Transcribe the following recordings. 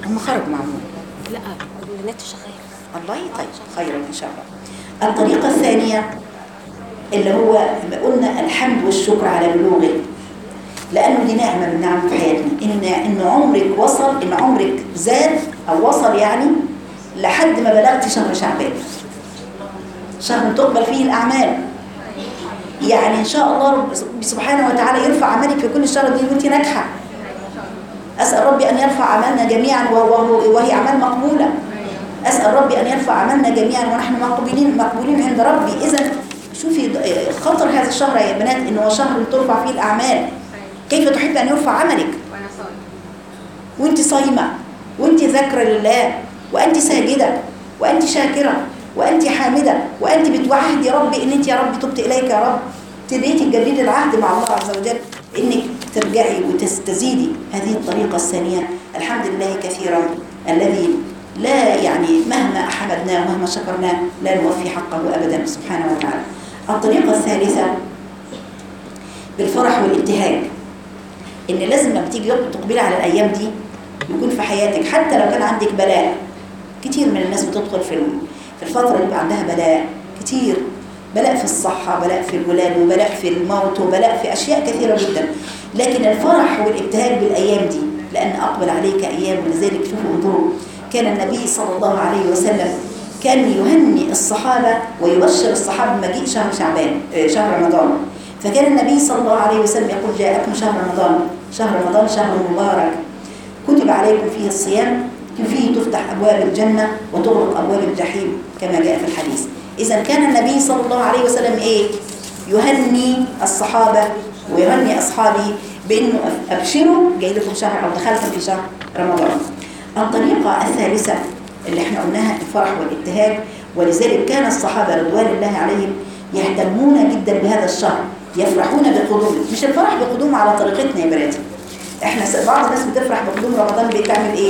هم خرجوا معهم لا النت شغال الله طيب خيرا ان شاء الله الطريقه الثانيه اللي هو ما قلنا الحمد والشكر على بلوغه لانه دي نعمه من نعم في حياتنا ان ان عمرك وصل ان عمرك زاد او وصل يعني لحد ما بلغت شهر شعبان شهر تقبل فيه الاعمال يعني ان شاء الله رب سبحانه وتعالى يرفع عملك في كل الشهر دي وانت ناجحه اسال ربي ان يرفع عملنا جميعا وهو- وهي اعمال مقبوله اسال ربي ان يرفع عملنا جميعا ونحن مقبولين مقبولين عند ربي اذا شوفي د- خطر هذا الشهر يا بنات انه هو شهر ترفع فيه الاعمال كيف تحب ان يرفع عملك وانا صايم وانت صايمة وانت ذاكرة لله وانت ساجدة وانت شاكرة وانت حامدة وانت بتوحدي ربي ان انت يا رب تبت اليك يا رب تبيتي تجددي العهد مع الله عز وجل انك ترجعي وتستزيدي هذه الطريقة الثانية الحمد لله كثيرا الذي لا يعني مهما حمدناه ومهما شكرناه لا نوفي حقه ابدا سبحانه وتعالى الطريقة الثالثة بالفرح والابتهاج ان لازم لما تيجي يوم تقبلي على الايام دي يكون في حياتك حتى لو كان عندك بلاء كتير من الناس بتدخل في ال- في الفتره اللي بيبقى عندها بلاء كتير بلاء في الصحه بلاء في الولاد وبلاء في الموت وبلاء في اشياء كثيره جدا لكن الفرح والابتهاج بالايام دي لان اقبل عليك ايام ولذلك شوفوا انظروا كان النبي صلى الله عليه وسلم كان يهني الصحابه ويبشر الصحابه بمجيء شهر شعبان آه، شهر رمضان فكان النبي صلى الله عليه وسلم يقول جاءكم شهر رمضان شهر رمضان شهر مبارك كتب عليكم فيه الصيام فيه تفتح أبواب الجنة وتغلق أبواب الجحيم كما جاء في الحديث إذا كان النبي صلى الله عليه وسلم إيه يهني الصحابة ويهني أصحابه بأنه أبشروا جاي لكم شهر أو دخلتم في شهر رمضان الطريقة الثالثة اللي احنا قلناها الفرح والابتهاج ولذلك كان الصحابة رضوان الله عليهم يهتمون جدا بهذا الشهر يفرحون بقدومه مش الفرح بقدومه على طريقتنا يا بناتي احنا س- بعض الناس بتفرح بقدوم رمضان بتعمل ايه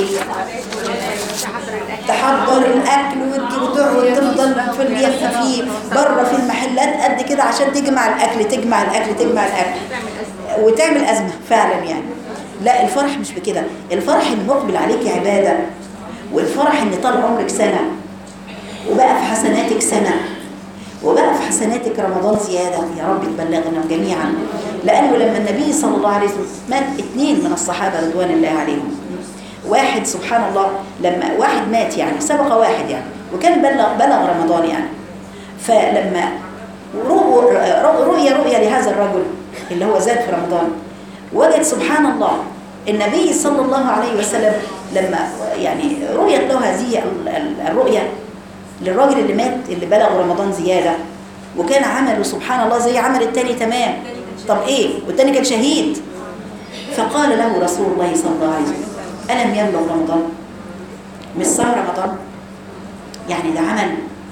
تحضر الاكل وتجي وتقعد تفضل في اليافه فيه بره في المحلات قد كده عشان تجمع الاكل تجمع الاكل تجمع الاكل وتعمل ازمه فعلا يعني لا الفرح مش بكده الفرح ان مقبل عليك عباده والفرح ان طال عمرك سنه وبقى في حسناتك سنه وبقى في حسناتك رمضان زيادة يا رب تبلغنا جميعا لأنه لما النبي صلى الله عليه وسلم مات اثنين من الصحابة رضوان الله عليهم واحد سبحان الله لما واحد مات يعني سبق واحد يعني وكان بلغ بلغ رمضان يعني فلما رؤ- رؤ- رؤية رؤية لهذا الرجل اللي هو زاد في رمضان وجد سبحان الله النبي صلى الله عليه وسلم لما يعني رؤيت له هذه ال- ال- الرؤية للراجل اللي مات اللي بلغ رمضان زيادة وكان عمله سبحان الله زي عمل التاني تمام طب ايه والتاني كان شهيد فقال له رسول الله صلى الله عليه وسلم ألم يبلغ رمضان مش صار رمضان يعني ده عمل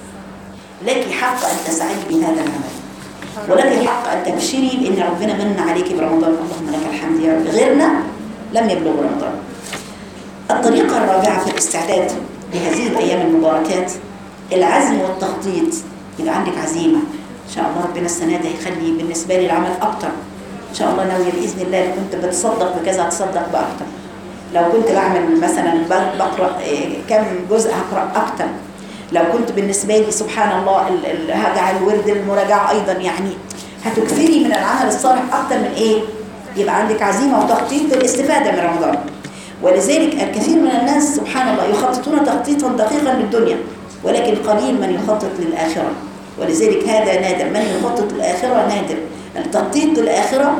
لك حق أن تسعدي بهذا العمل ولك حق أن تبشري بأن ربنا من عليك برمضان اللهم لك الحمد يا رب غيرنا لم يبلغ رمضان الطريقة الرابعة في الاستعداد لهذه الأيام المباركات العزم والتخطيط يبقى عندك عزيمة إن شاء الله ربنا السنة دي هيخلي بالنسبة لي العمل أكتر إن شاء الله ناوية بإذن الله لو كنت بتصدق بكذا هتصدق بأكتر لو كنت بعمل مثلا ب- بقرأ إيه، كم جزء هقرأ أكتر لو كنت بالنسبة لي سبحان الله ال- ال- هجعل ورد المراجعة أيضا يعني هتكثري من العمل الصالح أكتر من إيه؟ يبقى عندك عزيمة وتخطيط للاستفادة من رمضان ولذلك الكثير من الناس سبحان الله يخططون تخطيطا دقيقا للدنيا ولكن قليل من يخطط للآخرة ولذلك هذا نادر من يخطط للآخرة نادر التخطيط للآخرة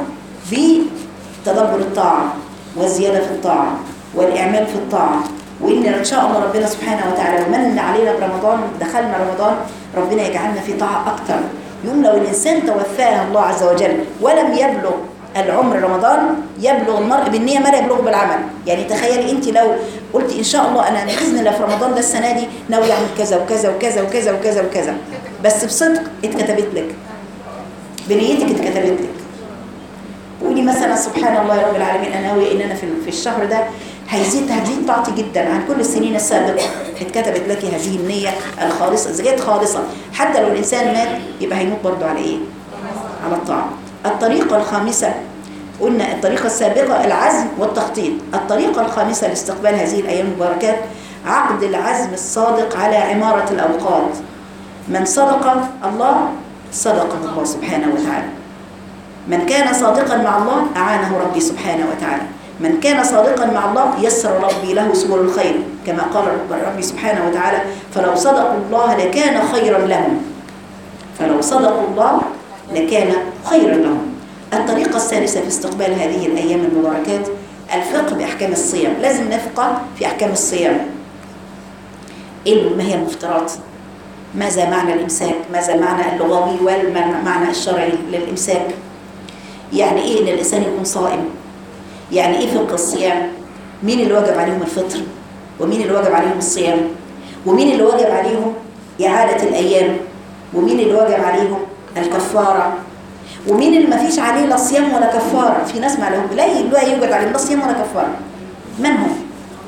بتدبر الطاعة والزيادة في الطاعة والإعمال في الطاعة وإن إن شاء الله ربنا سبحانه وتعالى من علينا برمضان دخلنا رمضان ربنا يجعلنا في طاعة أكتر يوم لو الإنسان توفاه الله عز وجل ولم يبلغ العمر رمضان يبلغ المرء بالنية ما لا يبلغ بالعمل يعني تخيلي انت لو قلت ان شاء الله انا باذن الله في رمضان ده السنه دي ناوي اعمل كذا وكذا وكذا وكذا وكذا وكذا بس بصدق اتكتبت لك بنيتك اتكتبت لك قولي مثلا سبحان الله يا رب العالمين انا ناوي ان انا في في الشهر ده هيزيد هتزيد طاعتي جدا عن كل السنين السابقه اتكتبت لك هذه النيه الخالصه اذا كانت خالصه حتى لو الانسان مات يبقى هيموت برضه على ايه؟ على الطاعه الطريقه الخامسه قلنا الطريقة السابقة العزم والتخطيط الطريقة الخامسة لاستقبال هذه الأيام المباركات عقد العزم الصادق على عمارة الأوقات من صدق الله صدقه الله سبحانه وتعالى من كان صادقا مع الله أعانه ربي سبحانه وتعالى من كان صادقا مع الله يسر ربي له سبل الخير كما قال ربي سبحانه وتعالى فلو صدقوا الله لكان خيرا لهم فلو صدقوا الله لكان خيرا لهم الطريقة الثالثة في استقبال هذه الأيام المباركات الفقه بأحكام الصيام لازم نفقه في أحكام الصيام إيه ما هي المفترات ماذا معنى الإمساك ماذا معنى اللغوي والمعنى الشرعي للإمساك يعني إيه إن الإنسان يكون صائم يعني إيه فقه الصيام مين اللي واجب عليهم الفطر ومين اللي واجب عليهم الصيام ومين اللي واجب عليهم إعادة الأيام ومين اللي واجب عليهم الكفارة ومين اللي ما فيش عليه لا صيام ولا كفارة في ناس ما لهم لا لا يوجد عليهم لا صيام ولا كفارة من هم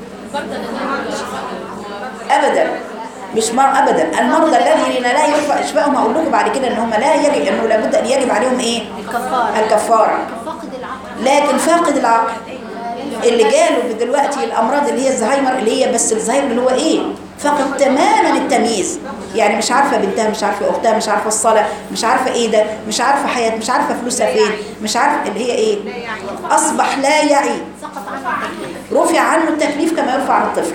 أبدا مش مر أبدا المرضى الذين لا يرفع إشفائهم هقول لكم بعد كده إن هم لا يجب إنه لابد أن يجب عليهم إيه الكفارة الكفارة فقد العقل لكن فاقد العقل اللي جاله دلوقتي الامراض اللي هي الزهايمر اللي هي بس الزهايمر اللي هو ايه فقد تماما التمييز يعني مش عارفه بنتها مش عارفه اختها مش عارفه الصلاه مش عارفه ايه ده مش عارفه حياه مش عارفه فلوسها فين مش عارفه اللي هي ايه اصبح لا يعي سقط عنه التكليف رفع عنه التكليف كما يرفع عن الطفل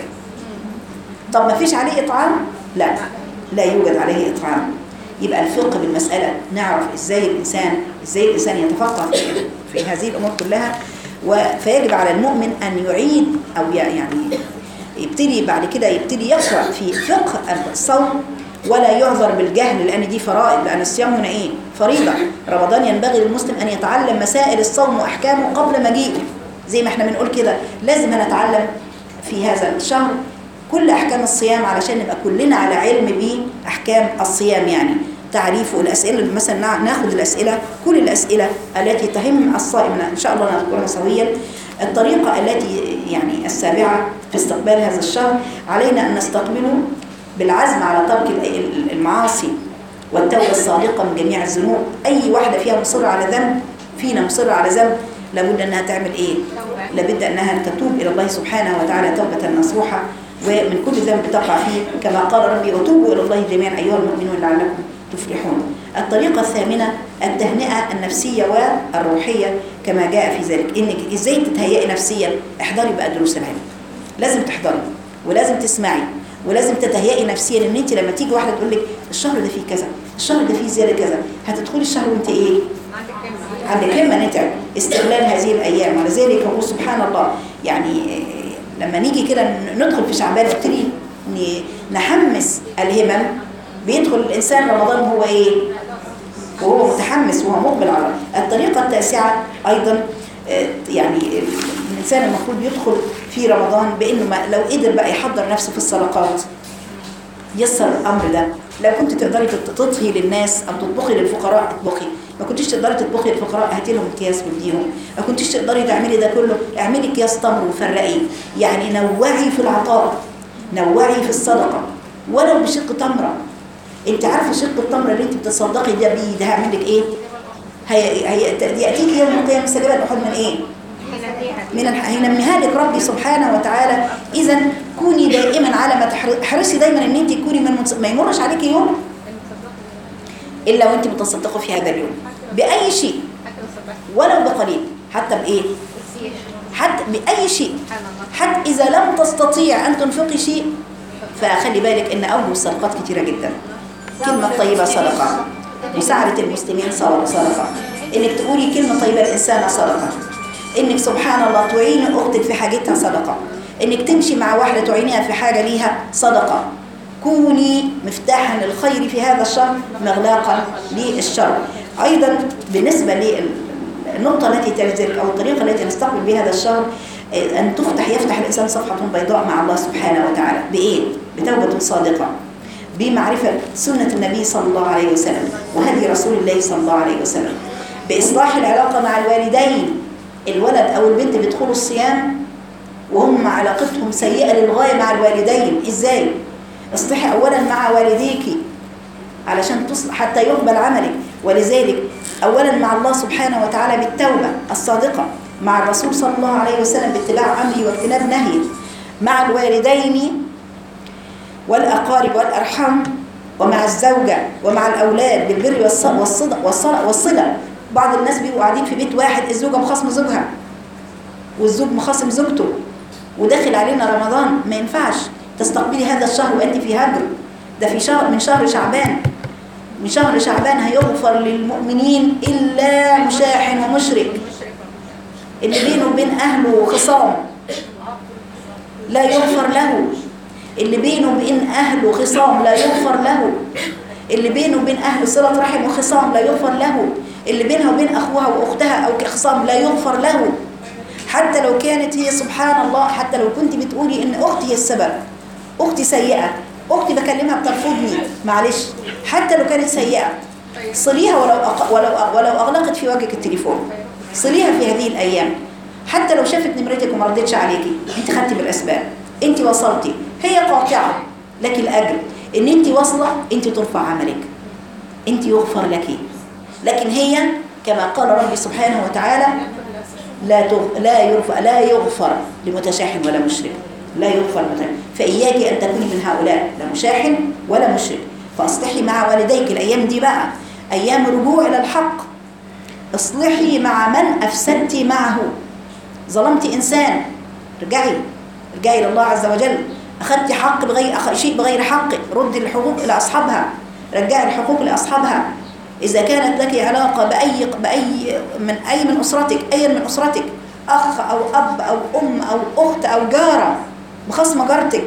طب ما فيش عليه اطعام لا لا يوجد عليه اطعام يبقى الفقه بالمساله نعرف ازاي الانسان ازاي الانسان يتفقه في, في هذه الامور كلها و- فيجب على المؤمن ان يعيد او ي- يعني يبتدي بعد كده يبتدي يقرا في فقه الصوم ولا يعذر بالجهل لان دي فرائض لان الصيام هنا ايه فريضه رمضان ينبغي للمسلم ان يتعلم مسائل الصوم واحكامه قبل مجيئه زي ما احنا بنقول كده لازم نتعلم في هذا الشهر كل احكام الصيام علشان نبقى كلنا على علم باحكام الصيام يعني تعريف الاسئله مثلا نع- ناخد الاسئله كل الاسئله التي تهم الصائم ان شاء الله نذكرها سويا الطريقه التي يعني السابعه في استقبال هذا الشهر علينا ان نستقبله بالعزم على ترك ال- ال- المعاصي والتوبه الصادقه من جميع الذنوب اي واحده فيها مصره على ذنب فينا مصره على ذنب لابد انها تعمل ايه لابد انها تتوب الى الله سبحانه وتعالى توبه نصوحه ومن كل ذنب تقع فيه كما قال ربي وتوبوا الى الله جميعا ايها المؤمنون لعلكم تفلحون الطريقة الثامنة التهنئة النفسية والروحية كما جاء في ذلك انك ازاي تتهيئي نفسيا احضري بقى دروس العلم لازم تحضري ولازم تسمعي ولازم تتهيئي نفسيا ان انت لما تيجي واحده تقول لك الشهر ده فيه كذا الشهر ده فيه زياده كذا هتدخلي الشهر وانت ايه عندك همه نتعب استغلال هذه الايام ولذلك هو سبحان الله يعني آه، لما نيجي كده ندخل في شعبان نبتدي ن- نحمس الهمم بيدخل الانسان رمضان وهو ايه وهو متحمس وهو مقبل على الطريقه التاسعه ايضا آه، يعني الانسان المفروض يدخل في رمضان بانه ما لو قدر بقى يحضر نفسه في الصدقات يسر الامر ده لو كنت تقدري تط- تطهي للناس او تطبخي للفقراء اطبخي ما كنتيش تقدري تطبخي للفقراء هاتي لهم اكياس واديهم ما كنتيش تقدري تعملي ده كله اعملي اكياس تمر وفرقي يعني نوعي في العطاء نوعي في الصدقه ولو بشق تمره انت عارفه شق التمره اللي انت بتصدقي ده بيه ده هيعمل لك ايه هي هي ياتيك يوم القيامه سجبا احد من ايه من الح... هينميها لك ربي سبحانه وتعالى اذا كوني دائما على ما تحر- احرصي دايما ان انت تكوني من متص... ما يمرش عليكي يوم الا وانت بتصدقي في هذا اليوم باي شيء ولو بقليل حتى بايه حتى باي شيء حتى اذا لم تستطيع ان تنفقي شيء فخلي بالك ان اوجه الصدقات كتيره جدا كلمه طيبه صدقه مساعده المسلمين صدقه صدقه انك تقولي كلمه طيبه للانسان صدقه انك سبحان الله تعيني اختك في حاجتها صدقه انك تمشي مع واحده تعينيها في حاجه ليها صدقه كوني مفتاحا للخير في هذا الشهر مغلاقا للشر ايضا بالنسبه للنقطه التي تلزم او الطريقه التي نستقبل بها هذا الشهر آه، ان تفتح يفتح الانسان صفحه بيضاء مع الله سبحانه وتعالى بايه بتوبه صادقه بمعرفة سنة النبي صلى الله عليه وسلم وهدي رسول الله صلى الله عليه وسلم بإصلاح العلاقة مع الوالدين الولد أو البنت بيدخلوا الصيام وهم علاقتهم سيئة للغاية مع الوالدين إزاي؟ اصلحي أولا مع والديك علشان تصلح حتى يقبل عملك ولذلك أولا مع الله سبحانه وتعالى بالتوبة الصادقة مع الرسول صلى الله عليه وسلم باتباع أمره واجتناب نهيه مع الوالدين والأقارب والأرحام ومع الزوجة ومع الأولاد بالبر والص- والصدق والصلة والصلة بعض الناس بيبقوا قاعدين في بيت واحد الزوجة مخاصمة زوجها والزوج مخاصم زوجته وداخل علينا رمضان ما ينفعش تستقبلي هذا الشهر وأنت في هجر ده في شهر من شهر شعبان من شهر شعبان هيغفر للمؤمنين إلا مشاحن ومشرك اللي بينه وبين أهله خصام لا يغفر له اللي بينه وبين أهله خصام لا يغفر له اللي بينه وبين أهله صلة رحم وخصام لا يغفر له اللي بينها وبين أخوها وأختها أو خصام لا يغفر له حتى لو كانت هي سبحان الله حتى لو كنت بتقولي إن أختي هي السبب أختي سيئة أختي بكلمها بترفضني معلش حتى لو كانت سيئة صليها ولو أق... ولو ولو أغلقت في وجهك التليفون صليها في هذه الأيام حتى لو شافت نمرتك وما ردتش عليكي انت خدتي بالاسباب انت وصلتي هي قاطعه لك الاجر ان انت واصله انت ترفع عملك انت يغفر لك لكن هي كما قال ربي سبحانه وتعالى لا تغ... لا يرفع لا يغفر لمتشاحن ولا مشرك لا يغفر لمتشاحن فإياك أن تكوني من هؤلاء لا مشاحن ولا مشرك فأصلحي مع والديك الأيام دي بقى أيام رجوع إلى الحق اصلحي مع من أفسدت معه ظلمت إنسان ارجعي ارجعي إلى الله عز وجل أخذت حق بغير أخ... شيء بغير حق ردي الحقوق إلى أصحابها رجعي الحقوق لأصحابها إذا كانت لك علاقة بأي بأي من أي من أسرتك أي من أسرتك أخ أو أب أو أم أو أخت أو جارة بخصم جارتك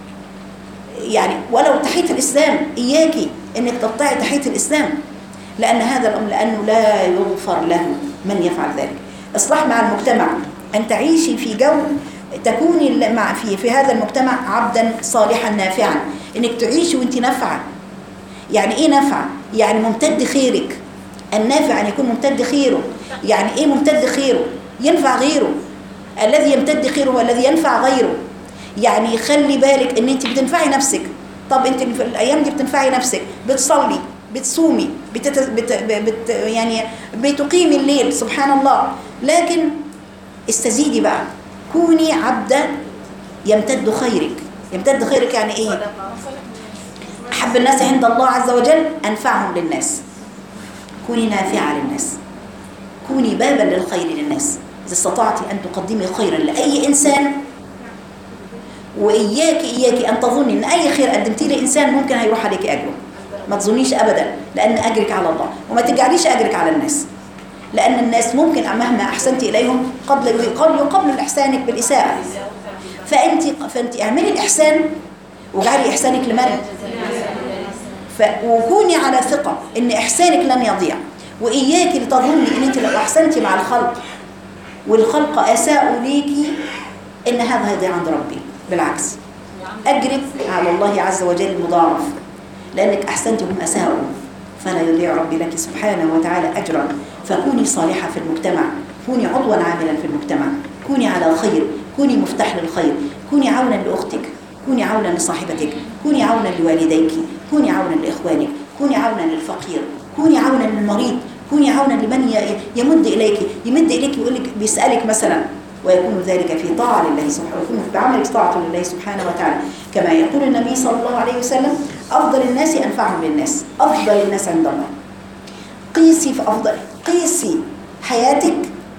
يعني ولو تحية الإسلام إياكي إنك تقطعي تحية الإسلام لأن هذا الأمر لأنه لا يغفر له من يفعل ذلك إصلاح مع المجتمع أن تعيشي في جو تكوني مع في في هذا المجتمع عبدا صالحا نافعا إنك تعيشي وأنت نافعة يعني إيه نافعة؟ يعني ممتد خيرك النافع أن يكون ممتد خيره يعني إيه ممتد خيره؟ ينفع غيره الذي يمتد خيره هو الذي ينفع غيره يعني خلي بالك ان انت بتنفعي نفسك طب انت في الايام دي بتنفعي نفسك بتصلي بتصومي بتت... بت... بت... يعني بتقيمي الليل سبحان الله لكن استزيدي بقى كوني عبدا يمتد خيرك يمتد خيرك يعني ايه احب الناس عند الله عز وجل انفعهم للناس كوني نافعه للناس كوني بابا للخير للناس اذا استطعتي ان تقدمي خيرا لاي انسان واياك اياك ان تظني ان اي خير قدمتيه لانسان ممكن هيروح عليك اجره ما تظنيش ابدا لان اجرك على الله وما تجعليش اجرك على الناس لان الناس ممكن مهما احسنت اليهم قبل قبل قبل احسانك بالاساءه فانت فانت اعملي الاحسان واجعلي احسانك لمن ف... وكوني على ثقه ان احسانك لن يضيع واياك لتظني ان انت لو احسنتي مع الخلق والخلق اساءوا ليكي ان هذا هيضيع عند ربي بالعكس أجرك على الله عز وجل مضاعف لأنك أحسنت هم أساءوا فلا يضيع ربي لك سبحانه وتعالى أجرا فكوني صالحة في المجتمع كوني عضوا عاملا في المجتمع كوني على خير كوني مفتاح للخير كوني عونا لأختك كوني عونا لصاحبتك كوني عونا لوالديك كوني عونا لإخوانك كوني عونا للفقير كوني عونا للمريض كوني عونا لمن يمد إليك يمد إليك ويقول لك بيسألك مثلا ويكون ذلك في طاعة لله سبحانه ويكون بعملك طاعة لله سبحانه وتعالى كما يقول النبي صلى الله عليه وسلم أفضل الناس أنفعهم للناس أفضل الناس عند الله قيسي في أفضل قيسي حياتك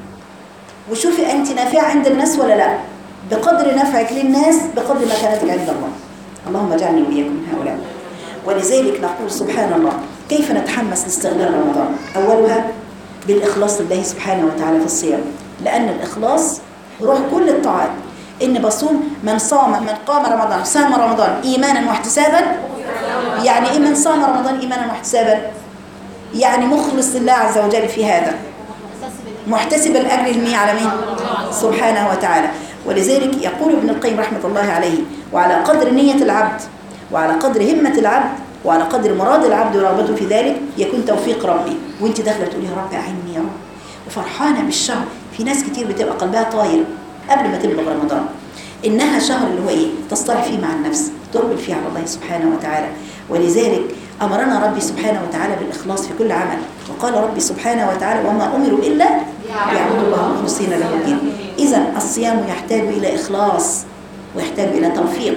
وشوفي أنت نافعة عند الناس ولا لا بقدر نفعك للناس بقدر مكانتك عند الله اللهم اجعلني وإياكم من هؤلاء ولذلك نقول سبحان الله كيف نتحمس لاستغلال رمضان أولها بالإخلاص لله سبحانه وتعالى في الصيام لأن الإخلاص روح كل الطاعات إن بصوم من صام من قام رمضان صام رمضان إيمانا واحتسابا يعني إيه من صام رمضان إيمانا واحتسابا يعني مخلص لله عز وجل في هذا محتسب الأجر المي على مين سبحانه وتعالى ولذلك يقول ابن القيم رحمة الله عليه وعلى قدر نية العبد وعلى قدر همة العبد وعلى قدر مراد العبد ورغبته في ذلك يكون توفيق ربي وانت داخله تقولي يا رب اعني يا رب وفرحانه بالشهر في ناس كتير بتبقى قلبها طاير قبل ما تبلغ رمضان انها شهر اللي هو ايه تصطلح فيه مع النفس تقبل فيه على الله سبحانه وتعالى ولذلك أمرنا ربي سبحانه وتعالى بالإخلاص في كل عمل وقال ربي سبحانه وتعالى وما أمروا إلا ليعبدوا الله مخلصين له الدين إذا الصيام يحتاج إلى إخلاص ويحتاج إلى توفيق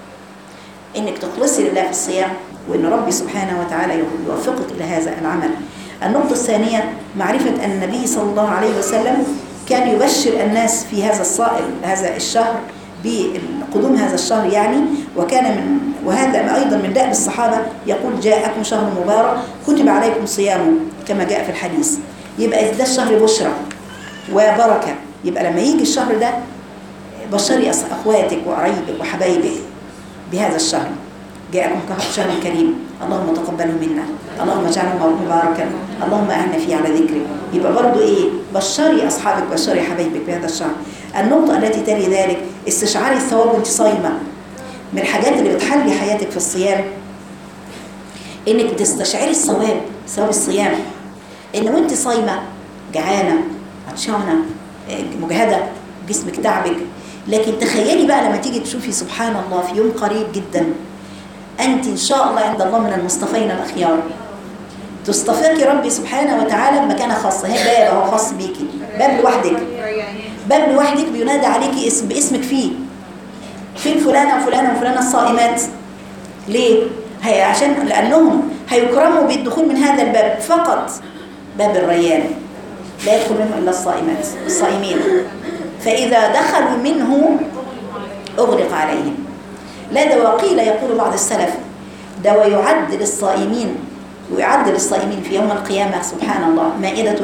إنك تخلصي لله في الصيام وإن ربي سبحانه وتعالى يوفقك إلى هذا العمل النقطة الثانية معرفة أن النبي صلى الله عليه وسلم كان يبشر الناس في هذا الصائم هذا الشهر بقدوم هذا الشهر يعني وكان من وهذا أيضا من دأب الصحابة يقول جاءكم شهر مبارك كتب عليكم صيامه كما جاء في الحديث يبقى ده الشهر بشرى وبركة يبقى لما يجي الشهر ده بشري أص- أخواتك وقرايبك وحبايبك بهذا الشهر جاءكم شهر كريم اللهم تقبله منا اللهم اجعله مباركا اللهم اعنا فيه على ذكرك يبقى برضو ايه بشري اصحابك بشري حبايبك بهذا الشهر النقطه التي تلي ذلك استشعار الثواب وانت صايمه من الحاجات اللي بتحلي حياتك في الصيام انك بتستشعري الثواب ثواب الصيام ان وانت صايمه جعانه عطشانه آه، مجهده جسمك تعبك لكن تخيلي بقى لما تيجي تشوفي سبحان الله في يوم قريب جدا انت ان شاء الله عند الله من المصطفين الاخيار تصطفيك ربي سبحانه وتعالى بمكانه خاصه هي باب اهو خاص بيكي باب لوحدك باب لوحدك بينادى عليكي اسم باسمك فيه فين فلانه وفلانه وفلانه الصائمات ليه هي عشان لانهم هيكرموا بالدخول من هذا الباب فقط باب الريان لا يدخل منه الا الصائمات الصائمين فاذا دخلوا منه اغلق عليهم لا ده وقيل يقول بعض السلف ده ويعد للصائمين ويعد للصائمين في يوم القيامة سبحان الله مائدة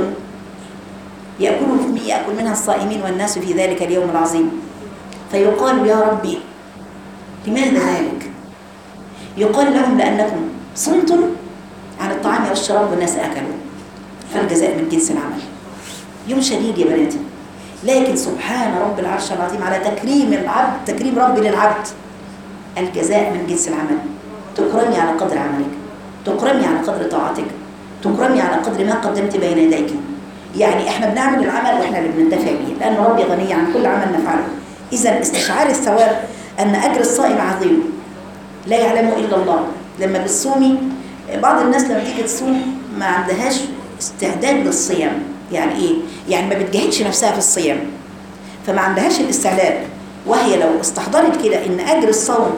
يأكل يأكل منها الصائمين والناس في ذلك اليوم العظيم فيقال يا ربي لماذا ذلك؟ يقال لهم لأنكم صمتم عن الطعام والشراب والناس أكلوا فالجزاء من جنس العمل يوم شديد يا بناتي لكن سبحان رب العرش العظيم على تكريم العبد تكريم ربي للعبد الجزاء من جنس العمل تكرمي على قدر عملك تكرمي على قدر طاعتك تكرمي على قدر ما قدمت بين يديك يعني احنا بنعمل العمل واحنا اللي بننتفع به لان ربي غني عن كل عمل نفعله اذا استشعار الثواب ان اجر الصائم عظيم لا يعلمه الا الله لما بتصومي بعض الناس لما تيجي تصوم ما عندهاش استعداد للصيام يعني ايه يعني ما بتجاهدش نفسها في الصيام فما عندهاش الاستعداد وهي لو استحضرت كده ان اجر الصوم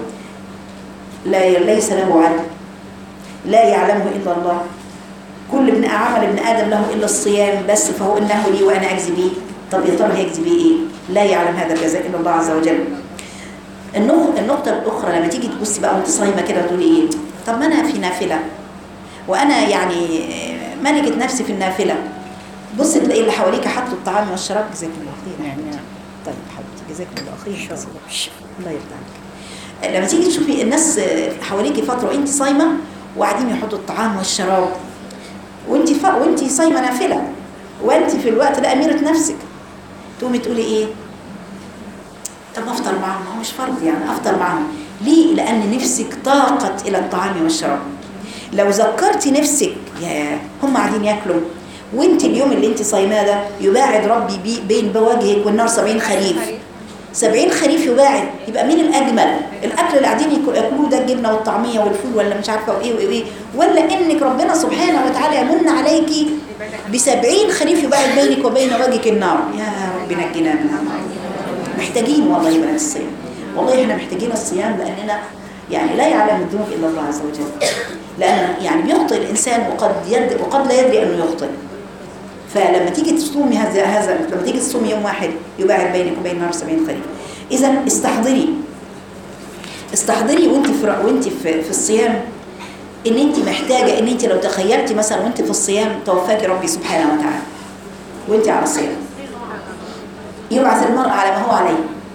لا ليس له عدل لا يعلمه الا الله كل ابن عمل ابن ادم له الا الصيام بس فهو انه لي وانا اجزي به طب يا ترى هيجزي به ايه لا يعلم هذا الجزاء الا الله عز وجل النق- النقطة الأخرى لما تيجي تبصي بقى وأنت صايمة كده وتقولي إيه؟ طب ما أنا في نافلة وأنا يعني ملكة نفسي في النافلة بص تلاقي اللي حواليك حطوا الطعام والشراب جزاك الله خير نعم، نعم. طيب حبيبتي جزاك الله خير الله يرضى عليك لما تيجي تشوفي الناس حواليكي فترة وأنت صايمة وقاعدين يحطوا الطعام والشراب وأنت ف... وأنت صايمة نافلة وأنت في الوقت ده أميرة نفسك تقومي تقولي إيه؟ طب افطر معهم هو مش فرض يعني افطر معهم ليه لان نفسك طاقت الى الطعام والشراب لو ذكرتي نفسك يا هم قاعدين ياكلوا وانت اليوم اللي انت صايماه ده يباعد ربي بي بين بوجهك والنار 70 خريف 70 خريف يباعد يبقى مين الاجمل الاكل اللي قاعدين ياكل- ياكلوه ده الجبنه والطعميه والفول ولا مش عارفه وايه وايه وايه ولا انك ربنا سبحانه وتعالى يمن عليكي ب 70 خريف يباعد بينك وبين وجهك النار يا رب نجنا من النار محتاجين والله بنات الصيام والله احنا محتاجين الصيام لاننا يعني لا يعلم الذنوب الا الله عز وجل لان يعني بيخطئ الانسان وقد يد وقد لا يدري انه يخطئ فلما تيجي تصومي هذا هذا لما تيجي تصومي يوم واحد يباعد بينك وبين النار 70 خريف اذا استحضري استحضري وانت في وانت في, في الصيام ان انت محتاجه ان انت لو تخيلتي مثلا وانت في الصيام توفاكي ربي سبحانه وتعالى وانت على الصيام يبعث المرء على ما هو عليه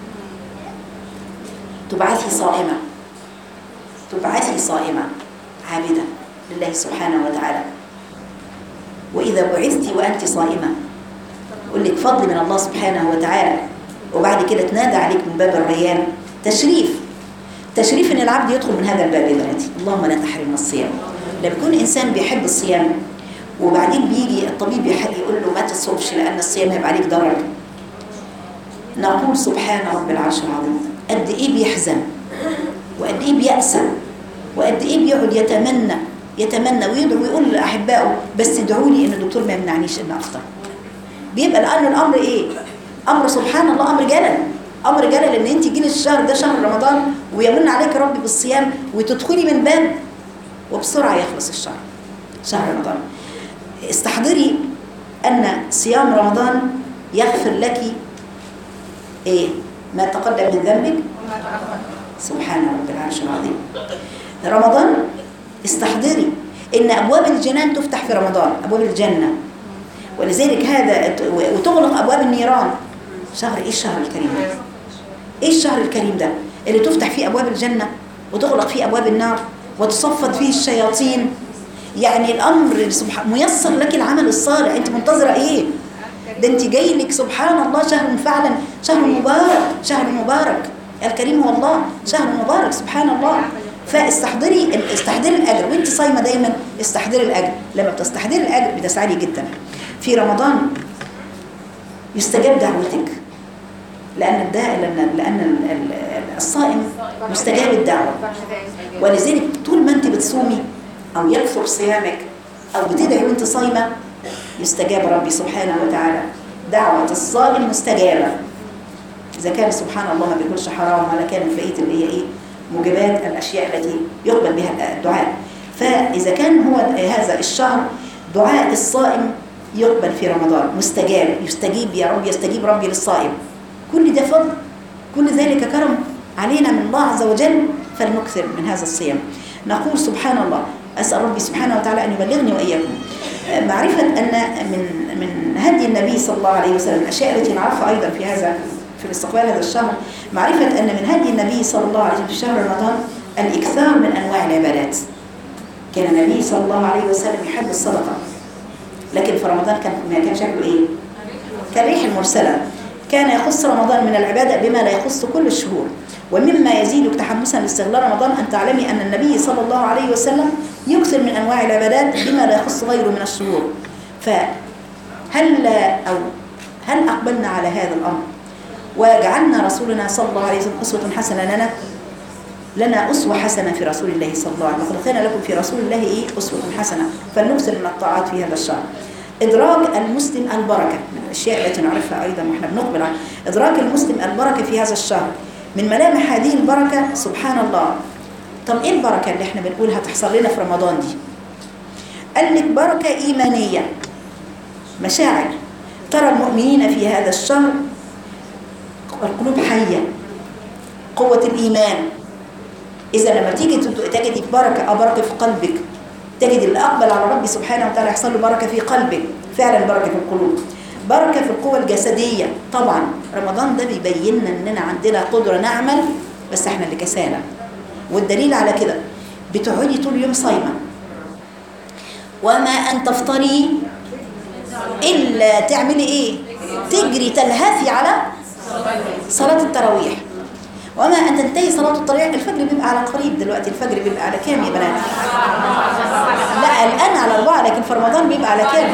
تبعثي صائمة تبعثي صائمة عابدة لله سبحانه وتعالى وإذا بعثتي وأنت صائمة يقول لك فضل من الله سبحانه وتعالى وبعد كده تنادى عليك من باب الريان تشريف تشريف ان العبد يدخل من هذا الباب يا بناتي اللهم لا تحرمنا الصيام لما يكون انسان بيحب الصيام وبعدين بيجي الطبيب يح- يقول له ما تصومش لان الصيام هيبقى عليك ضرر نقول سبحان رب العرش العظيم قد ايه بيحزن وقد ايه بيأسى وقد ايه بيقعد يتمنى يتمنى ويدعو ويقول لاحبائه بس ادعوا لي ان الدكتور ما يمنعنيش ان افطر بيبقى لان الامر ايه امر سبحان الله امر جلل امر جلل ان انت جيلي الشهر ده شهر رمضان ويمن عليك ربي بالصيام وتدخلي من باب وبسرعه يخلص الشهر شهر رمضان استحضري ان صيام رمضان يغفر لك ايه ما تقدم من ذنبك سبحان رب العرش العظيم رمضان استحضري ان ابواب الجنان تفتح في رمضان ابواب الجنه ولذلك هذا وتغلق ابواب النيران شهر ايه الشهر الكريم ده ايه الشهر الكريم ده اللي تفتح فيه ابواب الجنه وتغلق فيه ابواب النار وتصفد فيه الشياطين يعني الامر سبحان ميسر لك العمل الصالح انت منتظره ايه ده انت جاي لك سبحان الله شهر فعلا شهر مبارك شهر مبارك الكريم هو الله شهر مبارك سبحان الله فاستحضري استحضري الاجر وانت صايمه دايما استحضري الاجر لما بتستحضري الاجر بتسعدي جدا في رمضان يستجاب دعوتك لان الداء لان لان ال- ال- الصائم مستجاب الدعوه ولذلك طول ما انت بتصومي او يكثر صيامك او بتدعي وانت صايمه يستجاب ربي سبحانه وتعالى دعوه الصائم مستجابه اذا كان سبحان الله ما بياكلش حرام ولا كانت بقيه اللي هي ايه موجبات الاشياء التي يقبل بها الدعاء فاذا كان هو هذا الشهر دعاء الصائم يقبل في رمضان مستجاب يستجيب يا رب يستجيب ربي للصائم كل ده فضل كل ذلك كرم علينا من الله عز وجل فلنكثر من هذا الصيام نقول سبحان الله أسأل ربي سبحانه وتعالى أن يبلغني وإياكم آه، معرفة أن من من هدي النبي صلى الله عليه وسلم الأشياء التي نعرفها أيضا في هذا في الاستقبال هذا الشهر معرفة أن من هدي النبي صلى الله عليه وسلم في شهر رمضان الإكثار من أنواع العبادات كان النبي صلى الله عليه وسلم يحب الصدقة لكن في رمضان كان ما كان شكله إيه؟ كالريح المرسلة كان يخص رمضان من العبادة بما لا يخص كل الشهور ومما يزيدك تحمسا لاستغلال رمضان أن تعلمي أن النبي صلى الله عليه وسلم يكثر من أنواع العبادات بما لا يخص غيره من الشهور فهل أو هل أقبلنا على هذا الأمر وجعلنا رسولنا صلى الله عليه وسلم أسوة حسنة لنا لنا أسوة حسنة في رسول الله صلى الله عليه وسلم كان لكم في رسول الله إيه أسوة حسنة فلنكثر من الطاعات في هذا الشهر إدراك المسلم البركة من الأشياء التي نعرفها أيضا وإحنا بنقبل على إدراك المسلم البركة في هذا الشهر من ملامح هذه البركة سبحان الله طب إيه البركة اللي إحنا بنقولها تحصل لنا في رمضان دي قال لك بركة إيمانية مشاعر ترى المؤمنين في هذا الشهر القلوب حية قوة الإيمان إذا لما تيجي تجد بركة أو بركة في قلبك تجد اللي أقبل على ربي سبحانه وتعالى يحصل له بركة في قلبك فعلا بركة في القلوب بركة في القوة الجسدية طبعا رمضان ده بيبين لنا إننا عندنا قدرة نعمل بس إحنا اللي كسالى والدليل على كده بتقعدي طول اليوم صايمة وما أن تفطري إلا تعملي إيه تجري تلهثي على صلاة التراويح وما أن تنتهي صلاة التراويح الفجر بيبقى على قريب دلوقتي الفجر بيبقى على كام يا بنات لا الآن على أربعة لكن في رمضان بيبقى على كام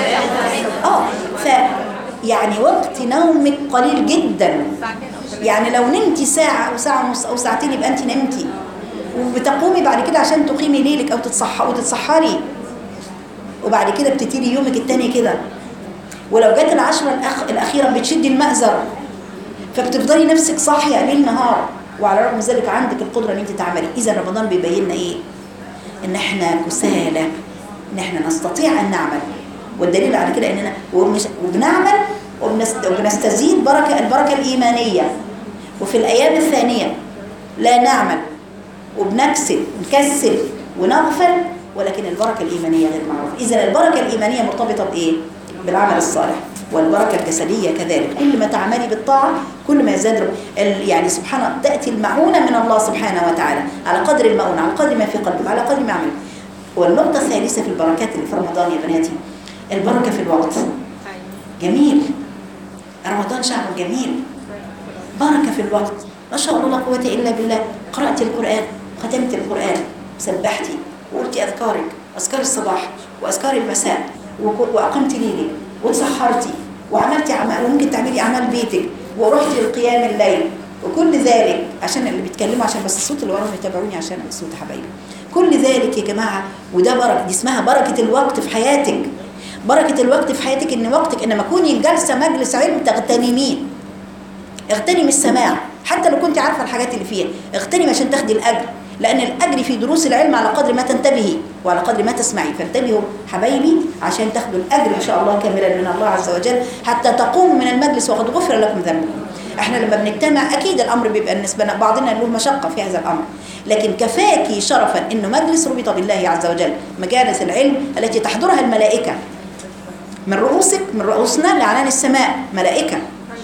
اه ف يعني وقت نومك قليل جدا يعني لو نمتي ساعة أو ساعة ونص أو ساعتين يبقى أنت نمتي وبتقومي بعد كده عشان تقيمي ليلك أو تتصح أو تتسحري وبعد كده بتبتدي يومك التاني كده ولو جت العشرة الأخ... الأخيرة بتشدي المأزر فبتفضلي نفسك صاحية ليل نهار وعلى رغم ذلك عندك القدرة ان انت تعملي اذا رمضان بيبين لنا ايه ان احنا كسالى ان احنا نستطيع ان نعمل والدليل على كده اننا ومش وبنعمل وبنست... وبنستزيد بركة البركة الإيمانية وفي الأيام الثانية لا نعمل وبنكسل نكسل ونغفل ولكن البركة الإيمانية غير معروفة إذا البركة الإيمانية مرتبطة بإيه؟ بالعمل الصالح والبركة الجسدية كذلك كل ما تعملي بالطاعة كل ما يزداد ال- يعني سبحان الله تأتي المعونة من الله سبحانه وتعالى على قدر المعونة على قدر ما في قلبك على قدر ما عملك والنقطة الثالثة في البركات اللي في رمضان يا بناتي البركة في الوقت جميل رمضان شهر جميل بركة في الوقت ما شاء الله لا قوة إلا بالله قرأت القرآن ختمت القرآن سبحتي وقلتي أذكارك أذكار الصباح وأذكار المساء وك- وأقمت ليلك وتسحرتي وعملتي عمل وممكن تعملي أعمال بيتك ورحتي لقيام الليل وكل ذلك عشان اللي بيتكلموا عشان بس الصوت اللي وراهم يتابعوني عشان الصوت يا حبايبي كل ذلك يا جماعه وده بركه دي اسمها بركه الوقت في حياتك بركه الوقت في حياتك ان وقتك انما كوني جالسه مجلس علم تغتنميه اغتنمي السماع حتى لو كنت عارفه الحاجات اللي فيها اغتنمي عشان تاخدي الاجر لان الاجر في دروس العلم على قدر ما تنتبهي وعلى قدر ما تسمعي فانتبهوا حبايبي عشان تاخدوا الاجر ان شاء الله كاملا من الله عز وجل حتى تقوموا من المجلس وقد غفر لكم ذنبكم احنا لما بنجتمع اكيد الامر بيبقى بالنسبه لنا بعضنا له مشقه في هذا الامر لكن كفاكي شرفا انه مجلس ربط بالله عز وجل مجالس العلم التي تحضرها الملائكه من رؤوسك من رؤوسنا لعنان السماء ملائكه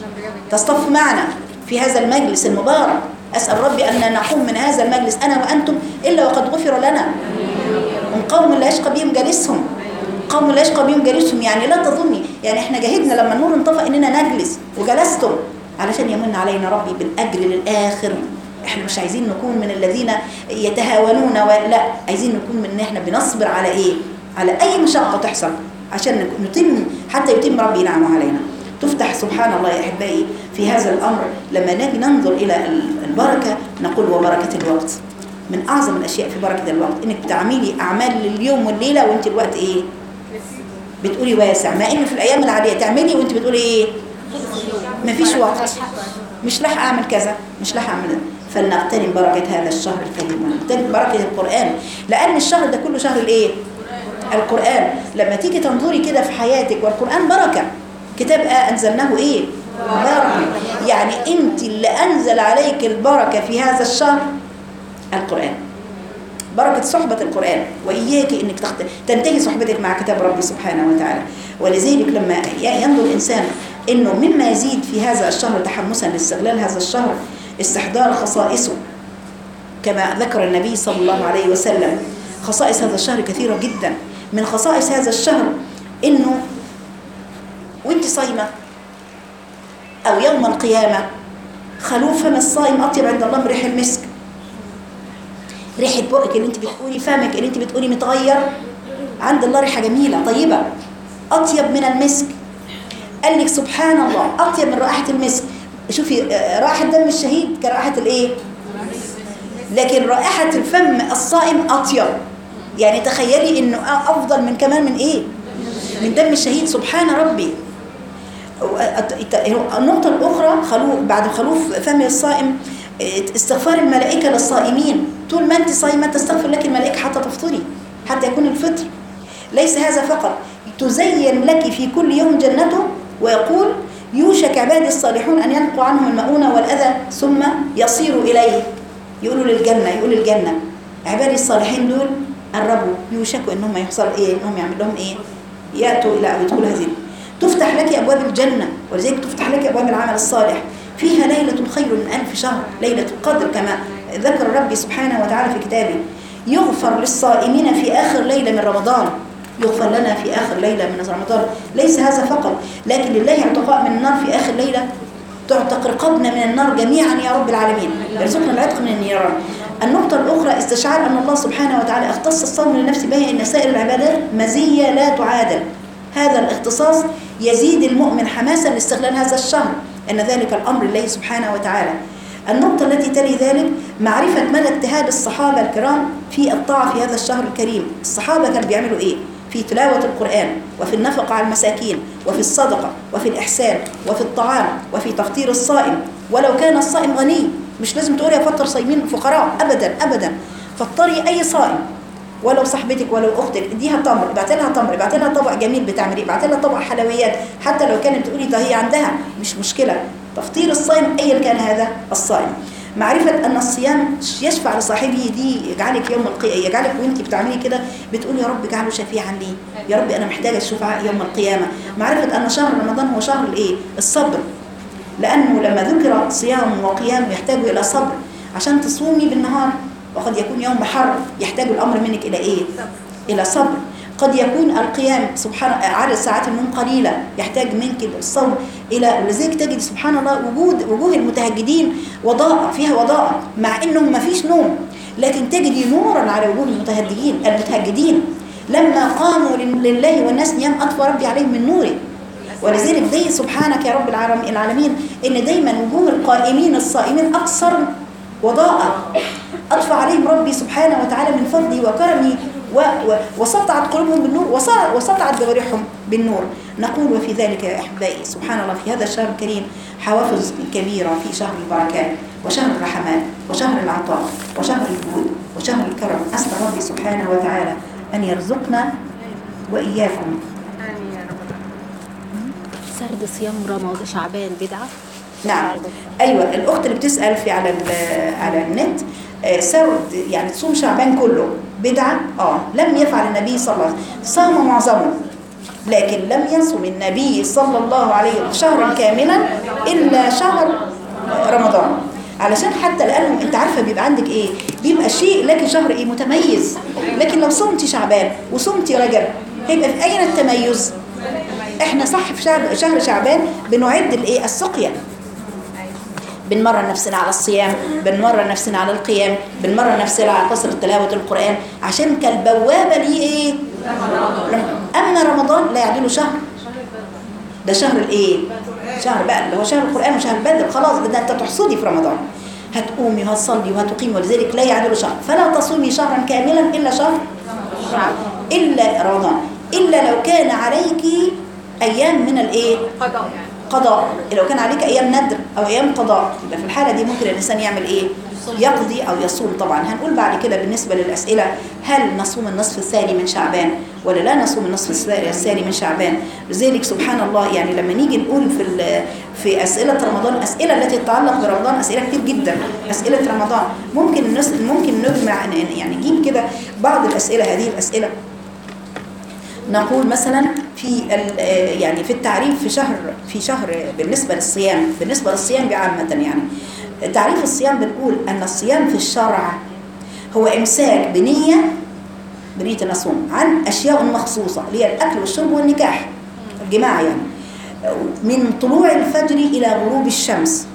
تصطف معنا في هذا المجلس المبارك أسأل ربي أن نقوم من هذا المجلس أنا وأنتم إلا وقد غفر لنا من قوم لا يشقى بهم جالسهم قوم لا يشقى بهم جالسهم يعني لا تظني يعني احنا جاهدنا لما النور انطفأ اننا نجلس وجلستم علشان يمن علينا ربي بالأجر للآخر احنا مش عايزين نكون من الذين يتهاونون ولا عايزين نكون من ان احنا بنصبر على ايه على اي مشقة تحصل عشان نتم حتى يتم ربي نعمه علينا تفتح سبحان الله يا احبائي في هذا الامر لما نجي ننظر الى البركه نقول وبركه الوقت من اعظم الاشياء في بركه الوقت انك بتعملي اعمال لليوم والليله وانت الوقت ايه بتقولي واسع ما ان في الايام العاديه تعملي وانت بتقولي ايه مفيش وقت مش لاحقه اعمل كذا مش لاحقه اعمل ده. فلنغتنم بركه هذا الشهر الكريم ونغتنم بركه القران لان الشهر ده كله شهر الايه القران لما تيجي تنظري كده في حياتك والقران بركه كتاب آه أنزلناه إيه مبارك يعني أنت اللي أنزل عليك البركة في هذا الشهر القرآن بركة صحبة القرآن وإياك أنك تخت... تنتهي صحبتك مع كتاب ربي سبحانه وتعالى ولذلك لما ينظر الإنسان أنه مما يزيد في هذا الشهر تحمسا لاستغلال هذا الشهر استحضار خصائصه كما ذكر النبي صلى الله عليه وسلم خصائص هذا الشهر كثيرة جدا من خصائص هذا الشهر أنه وانت صايمة أو يوم القيامة خلوف فم الصائم أطيب عند الله من ريح المسك ريحة بقك اللي انت بتقولي فمك اللي انت بتقولي متغير عند الله ريحة جميلة طيبة أطيب من المسك قال لك سبحان الله أطيب من رائحة المسك شوفي رائحة دم الشهيد كرائحة الايه لكن رائحة الفم الصائم أطيب يعني تخيلي انه افضل من كمان من ايه من دم الشهيد سبحان ربي النقطة الأخرى خلوف بعد خلوف فم الصائم استغفار الملائكة للصائمين طول ما أنت صايمة تستغفر لك الملائكة حتى تفطري حتى يكون الفطر ليس هذا فقط تزين لك في كل يوم جنته ويقول يوشك عبادي الصالحون أن ينقوا عنهم المؤونة والأذى ثم يصيروا إليه يقولوا للجنة يقول الجنة عبادي الصالحين دول قربوا يوشكوا انهم يحصل ايه انهم يعمل لهم ايه ياتوا الى يدخلوا هذه تفتح لك ابواب الجنه ولذلك تفتح لك ابواب العمل الصالح فيها ليله خير من الف شهر ليله القدر كما ذكر ربي سبحانه وتعالى في كتابه يغفر للصائمين في اخر ليله من رمضان يغفر لنا في اخر ليله من رمضان ليس هذا فقط لكن لله اعتقاء من النار في اخر ليله تعتق رقابنا من النار جميعا يا رب العالمين يرزقنا العتق من النيران النقطة الأخرى استشعار أن الله سبحانه وتعالى اختص الصوم لنفسه به أن سائر العبادات مزية لا تعادل هذا الاختصاص يزيد المؤمن حماسا لاستغلال هذا الشهر أن ذلك الأمر لله سبحانه وتعالى النقطة التي تلي ذلك معرفة مدى اجتهاد الصحابة الكرام في الطاعة في هذا الشهر الكريم الصحابة كانوا بيعملوا إيه؟ في تلاوة القرآن وفي النفقة على المساكين وفي الصدقة وفي الإحسان وفي الطعام وفي تفطير الصائم ولو كان الصائم غني مش لازم تقولي افطر صايمين فقراء ابدا ابدا فطري اي صائم ولو صاحبتك ولو اختك اديها تمر ابعت لها تمر ابعت لها طبق جميل بتعمليه ابعت لها طبق حلويات حتى لو كانت تقولي ده هي عندها مش مشكله تفطير الصائم ايا كان هذا الصائم معرفة أن الصيام يشفع لصاحبه دي يجعلك يوم القيامة يجعلك وانت بتعملي كده بتقولي يا رب اجعله شفيعا لي يا رب أنا محتاجة الشفعاء يوم القيامة معرفة أن شهر رمضان هو شهر الإيه؟ الصبر لأنه لما ذكر صيام وقيام يحتاج إلى صبر عشان تصومي بالنهار وقد يكون يوم حر يحتاج الأمر منك إلى إيه؟ إلى صبر قد يكون القيام سبحان عدد ساعات النوم قليلة يحتاج منك الصوم إلى ولذلك تجد سبحان الله وجود وجوه المتهجدين وضاء فيها وضاء مع إنهم ما فيش نوم لكن تجدي نورا على وجوه المتهجدين المتهجدين لما قاموا لله والناس نيام أطفى ربي عليهم من نوره ولذلك دي سبحانك يا رب العالم العالمين ان دايما وجوه القائمين الصائمين اكثر وضاءة أطفى عليهم ربي سبحانه وتعالى من فضلي وكرمي و و وسطعت قلوبهم بالنور وسع- وسطعت جوارحهم بالنور نقول وفي ذلك يا أحبائي سبحان الله في هذا الشهر الكريم حوافز كبيرة في شهر البركات وشهر الرحمات وشهر العطاء وشهر الجود وشهر الكرم أسأل ربي سبحانه وتعالى أن يرزقنا وإياكم سرد صيام رمضان شعبان بدعة نعم ايوه الاخت اللي بتسال في على ال- على النت آه، سرد يعني تصوم شعبان كله بدعه اه لم يفعل النبي صلى الله عليه وسلم صام معظمه لكن لم يصم النبي صلى الله عليه وسلم شهرا كاملا الا شهر رمضان علشان حتى لانهم انت عارفه بيبقى عندك ايه بيبقى شيء لكن شهر ايه متميز لكن لو صمتي شعبان وصمتي رجب هيبقى في اين التميز احنا صح في شهر شهر شعبان بنعد الايه السقيا بنمرن نفسنا على الصيام بنمرن نفسنا على القيام بنمرن نفسنا على كثرة تلاوة القرآن عشان كالبوابة ليه ايه أما رمضان لا يعدله شهر ده شهر الايه شهر بقى اللي هو شهر القرآن وشهر بدر خلاص ده انت تحصدي في رمضان هتقومي وهتصلي وهتقيمي ولذلك لا يعدله شهر فلا تصومي شهرا كاملا إلا شهر إلا رمضان إلا لو كان عليك أيام من الإيه قضاء يعني قضاء لو كان عليك ايام ندر او ايام قضاء يبقى في الحاله دي ممكن الانسان يعمل ايه يقضي او يصوم طبعا هنقول بعد كده بالنسبه للاسئله هل نصوم النصف الثاني من شعبان ولا لا نصوم النصف الثاني من شعبان لذلك سبحان الله يعني لما نيجي نقول في ال- في اسئله رمضان الاسئله التي تتعلق برمضان اسئله كتير جدا اسئله رمضان ممكن الناس ممكن نجمع يعني نجيب كده بعض الاسئله هذه الاسئله نقول مثلا في ال- آه يعني في التعريف في شهر في شهر بالنسبه للصيام بالنسبه للصيام بعامه يعني تعريف الصيام بنقول ان الصيام في الشرع هو امساك بنيه بنيه ان اصوم عن اشياء مخصوصه اللي هي الاكل والشرب والنكاح الجماع يعني من طلوع الفجر الى غروب الشمس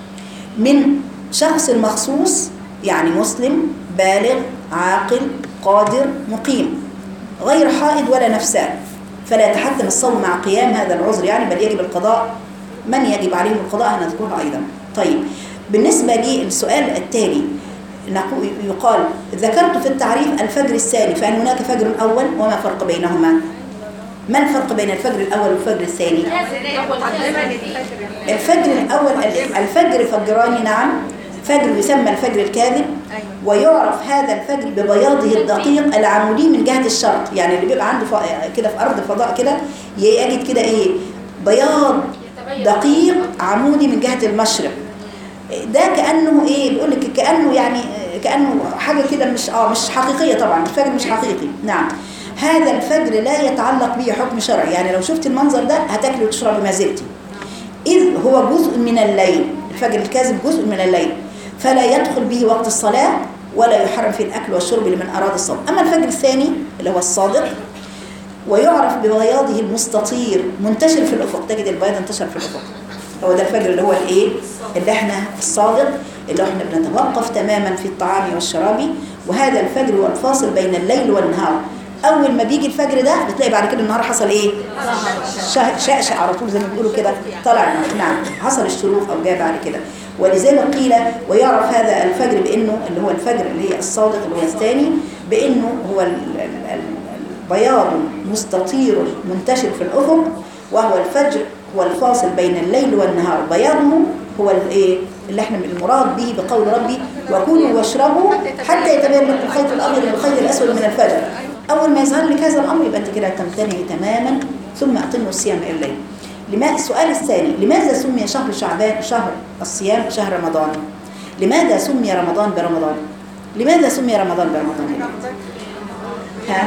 من شخص مخصوص يعني مسلم بالغ عاقل قادر مقيم غير حائض ولا نفسان فلا يتحتم الصوم مع قيام هذا العذر يعني بل يجب القضاء من يجب عليهم القضاء هنذكرها أيضا طيب بالنسبة للسؤال التالي نقول يقال ذكرت في التعريف الفجر الثاني فهل هناك فجر أول وما الفرق بينهما ما الفرق بين الفجر الأول والفجر الثاني الفجر الأول الفجر فجران نعم فجر يسمى الفجر الكاذب ويعرف هذا الفجر ببياضه الدقيق العمودي من جهة الشرق يعني اللي بيبقى عنده ف- كده في أرض فضاء كده يجد كده إيه بياض دقيق عمودي من جهة المشرق ده كأنه إيه بيقول لك كأنه يعني كأنه حاجة كده مش آه مش حقيقية طبعا الفجر مش حقيقي نعم هذا الفجر لا يتعلق به حكم شرعي يعني لو شفت المنظر ده هتاكلي وتشربي ما زلتي إذ هو جزء من الليل الفجر الكاذب جزء من الليل فلا يدخل به وقت الصلاة ولا يحرم في الأكل والشرب لمن أراد الصوم أما الفجر الثاني اللي هو الصادق ويعرف ببياضه المستطير منتشر في الأفق تجد البياض انتشر في الأفق هو ده الفجر اللي هو الإيه اللي احنا الصادق اللي احنا بنتوقف تماما في الطعام والشراب وهذا الفجر هو الفاصل بين الليل والنهار أول ما بيجي الفجر ده بتلاقي بعد كده النهار حصل إيه شه- شقشق على طول زي ما بيقولوا كده طلع نعم حصل الشروق او جاء بعد كده ولذلك قيل ويعرف هذا الفجر بانه اللي هو الفجر اللي هي الصادق اللي هو الثاني بانه هو ال- ال- ال- البياض مستطير منتشر في الافق وهو الفجر هو الفاصل بين الليل والنهار بياضه هو الايه اللي احنا المراد به بقول ربي وكلوا واشربوا حتى يتبين لكم الخيط الابيض من الخيط الاسود من الفجر اول ما يظهر لك هذا الامر يبقى انت كده تمتنعي تماما ثم اقيموا الصيام الى الليل لما السؤال الثاني لماذا سمي شهر شعبان شهر الصيام شهر رمضان لماذا سمي رمضان برمضان لماذا سمي رمضان برمضان ها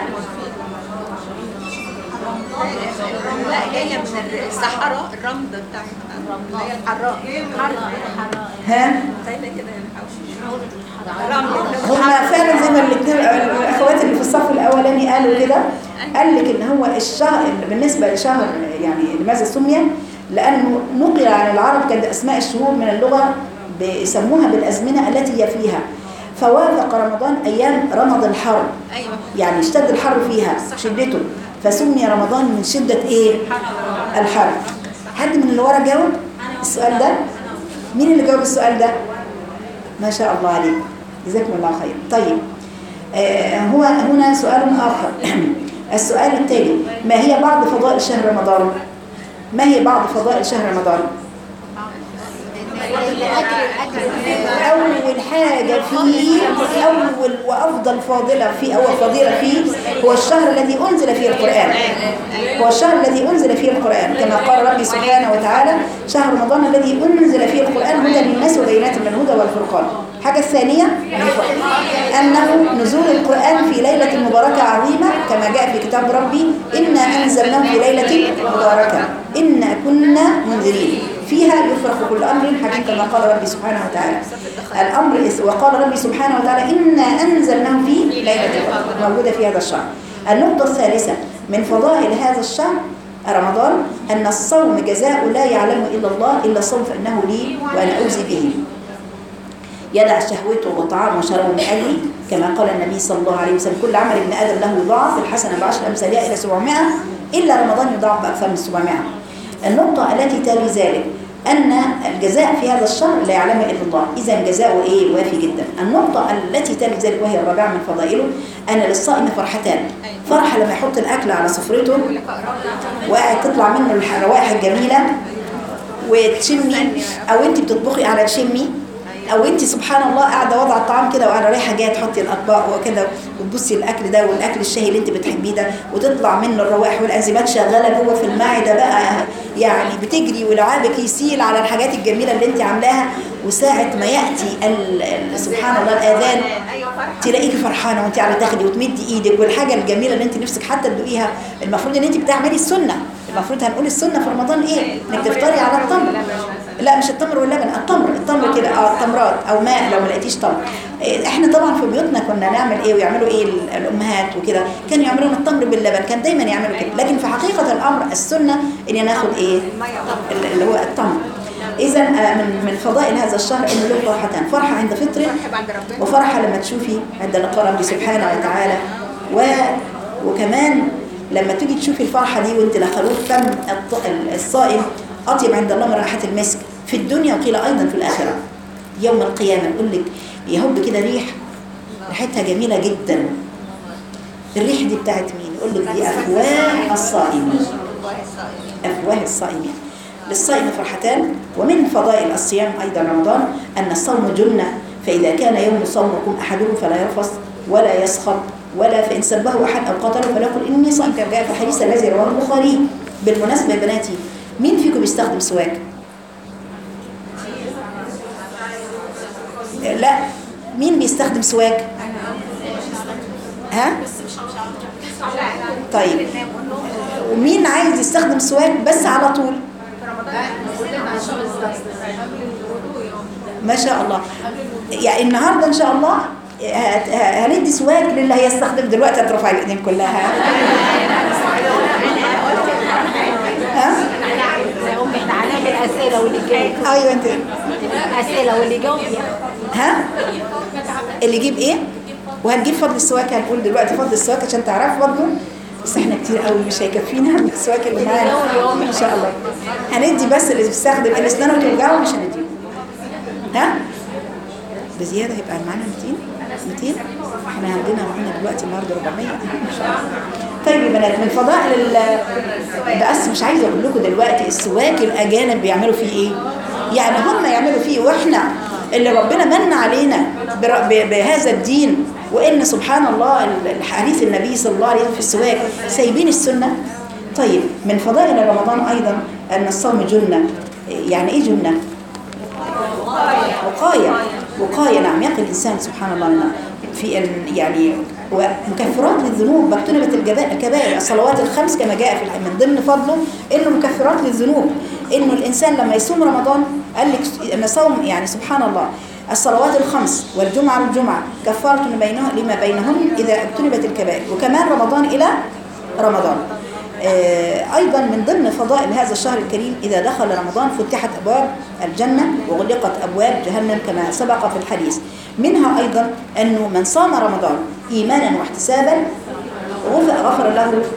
لا جايه من الصحراء الرمل بتاعها اللي هي الحراء ها زي كده الرمل هما فعلا زي ما الاثنين الاخوات اللي في الصف الاولاني قالوا كده قال لك ان هو الشهر بالنسبه لشهر يعني لماذا سمي لانه نقل عن العرب كانت اسماء الشهور من اللغه بيسموها بالازمنه التي هي فيها فوافق رمضان ايام رمض الحرب ايوه يعني اشتد الحر فيها شدته فسمي رمضان من شدة ايه الحر حد من اللي ورا جاوب السؤال ده مين اللي جاوب السؤال ده ما شاء الله عليك جزاكم الله خير طيب آه هو هنا سؤال آخر السؤال التالي ما هي بعض فضائل شهر رمضان ما هي بعض فضائل شهر رمضان أول حاجة فيه أول وأفضل فاضلة فيه أو فضيلة فيه هو الشهر الذي أنزل فيه القرآن هو الشهر الذي أنزل فيه القرآن كما قال ربي سبحانه وتعالى شهر رمضان الذي أنزل فيه القرآن هدى للناس وبينات من الهدى والفرقان الحاجة الثانية أنه نزول القرآن في ليلة مباركة عظيمة كما جاء في كتاب ربي إنا أنزلناه في ليلة مباركة إنا كنا منذرين فيها يفرق كل أمر حكيم كما قال ربي سبحانه وتعالى الأمر وقال ربي سبحانه وتعالى إنا أنزلناه في ليلة القدر موجودة في هذا الشهر النقطة الثالثة من فضائل هذا الشهر رمضان أن الصوم جزاء لا يعلمه إلا الله إلا الصوم فإنه لي وأنا أوزي به يدع شهوته وطعامه وشرابه من أجلي كما قال النبي صلى الله عليه وسلم كل عمل ابن آدم له يضاعف الحسنة بعشر أمثالها إلى 700 إلا رمضان يضاعف بأكثر من 700 النقطة التي تلي ذلك أن الجزاء في هذا الشهر لا يعلمه إلا الله إذا جزاؤه إيه وافي جدا النقطة التي تلي ذلك وهي الرابعة من فضائله أن للصائم فرحتان فرحة لما يحط الأكل على سفرته وقاعد تطلع منه الروائح الجميلة وتشمي أو أنت بتطبخي على تشمي او انت سبحان الله قاعده واضعه الطعام كده وقاعده رايحه جايه تحطي الاطباق وكده وتبصي الاكل ده والاكل الشهي اللي انت بتحبيه ده وتطلع منه الروائح والانزيمات شغاله جوه في المعده بقى يعني بتجري ولعابك يسيل على الحاجات الجميله اللي انت عاملاها وساعه ما ياتي ال- ال- سبحان الله الاذان تلاقيكي فرحانه وانت على تاخدي وتمدي ايدك والحاجه الجميله اللي انت نفسك حتى تدوقيها المفروض ان انت بتعملي السنه المفروض هنقول السنه في رمضان ايه انك تفطري على التمر لا مش التمر واللبن التمر التمر كده اه التمرات او ماء لو ما لقيتيش تمر إيه، احنا طبعا في بيوتنا كنا نعمل ايه ويعملوا ايه ال- الامهات وكده كانوا يعملوا لنا التمر باللبن كان دايما يعملوا كده لكن في حقيقه الامر السنه اني ناخد ايه ال- اللي هو التمر اذا آه، من من فضائل هذا الشهر انه له فرحتان فرحه عند فطره عند ربنا وفرحة لما تشوفي عند لقاء ربي سبحانه وتعالى و... وكمان لما تيجي تشوفي الفرحة دي وانت لخلوف فم الط- الصائم أطيب عند الله من رائحة المسك في الدنيا وقيل أيضا في الآخرة يوم القيامة يقول لك يهب كده ريح ريحتها جميلة جدا الريح دي بتاعت مين؟ يقول لك دي أفواه الصائمين أفواه الصائمين للصائم فرحتان ومن فضائل الصيام أيضا رمضان أن الصوم جنة فإذا كان يوم صومكم أحدكم فلا يرفث ولا يسخط ولا فإن سبه أحد أو قتله فلا يقل إني صائم كما جاء في الحديث الذي رواه البخاري بالمناسبة يا بناتي مين فيكم بيستخدم سواك؟ لا مين بيستخدم سواك؟ ها؟ طيب ومين عايز يستخدم سواك بس على طول؟ ما شاء الله يعني النهارده ان شاء الله هت- ه- هندي سواك للي هيستخدم دلوقتي هترفع الايدين كلها ها يا امي احنا هنعمل اسئله واللي جاوب ايوه انت اسئله واللي جاوب ياخد. ها اللي يجيب ايه وهنجيب فضل السواك هنقول دلوقتي فضل السواك عشان تعرفوا برضه بس احنا كتير قوي مش هيكفينا السواك اللي معانا ان شاء الله هندي بس اللي بيستخدم اللي اسنانه بتوجعه مش هنديه ها بزياده هيبقى معانا 200 200 احنا عندنا معانا دلوقتي النهارده 400 ان شاء الله طيب يا بنات من فضائل ال- بس مش عايزه اقول لكم دلوقتي السواك الاجانب بيعملوا فيه ايه يعني هم يعملوا فيه واحنا اللي ربنا من علينا بر- ب- بهذا الدين وان سبحان الله ال- الحديث النبي صلى الله عليه وسلم في السواك سايبين السنه طيب من فضائل رمضان ايضا ان الصوم جنه يعني ايه جنه وقاية وقاية نعم يقي الإنسان سبحان الله لنا في أن يعني ومكفرات للذنوب مكتنبة الجبا- الكبائر الصلوات الخمس كما جاء في الح- من ضمن فضله إنه مكفرات للذنوب إنه الإنسان لما يصوم رمضان قال لك أن صوم يعني سبحان الله الصلوات الخمس والجمعة والجمعة كفارة بينه لما بينهم إذا اجتنبت الكبائر وكمان رمضان إلى رمضان آه، أيضا من ضمن فضائل هذا الشهر الكريم إذا دخل رمضان فتحت أبواب الجنة وغلقت أبواب جهنم كما سبق في الحديث منها أيضا أنه من صام رمضان إيمانا واحتسابا غف- غفر له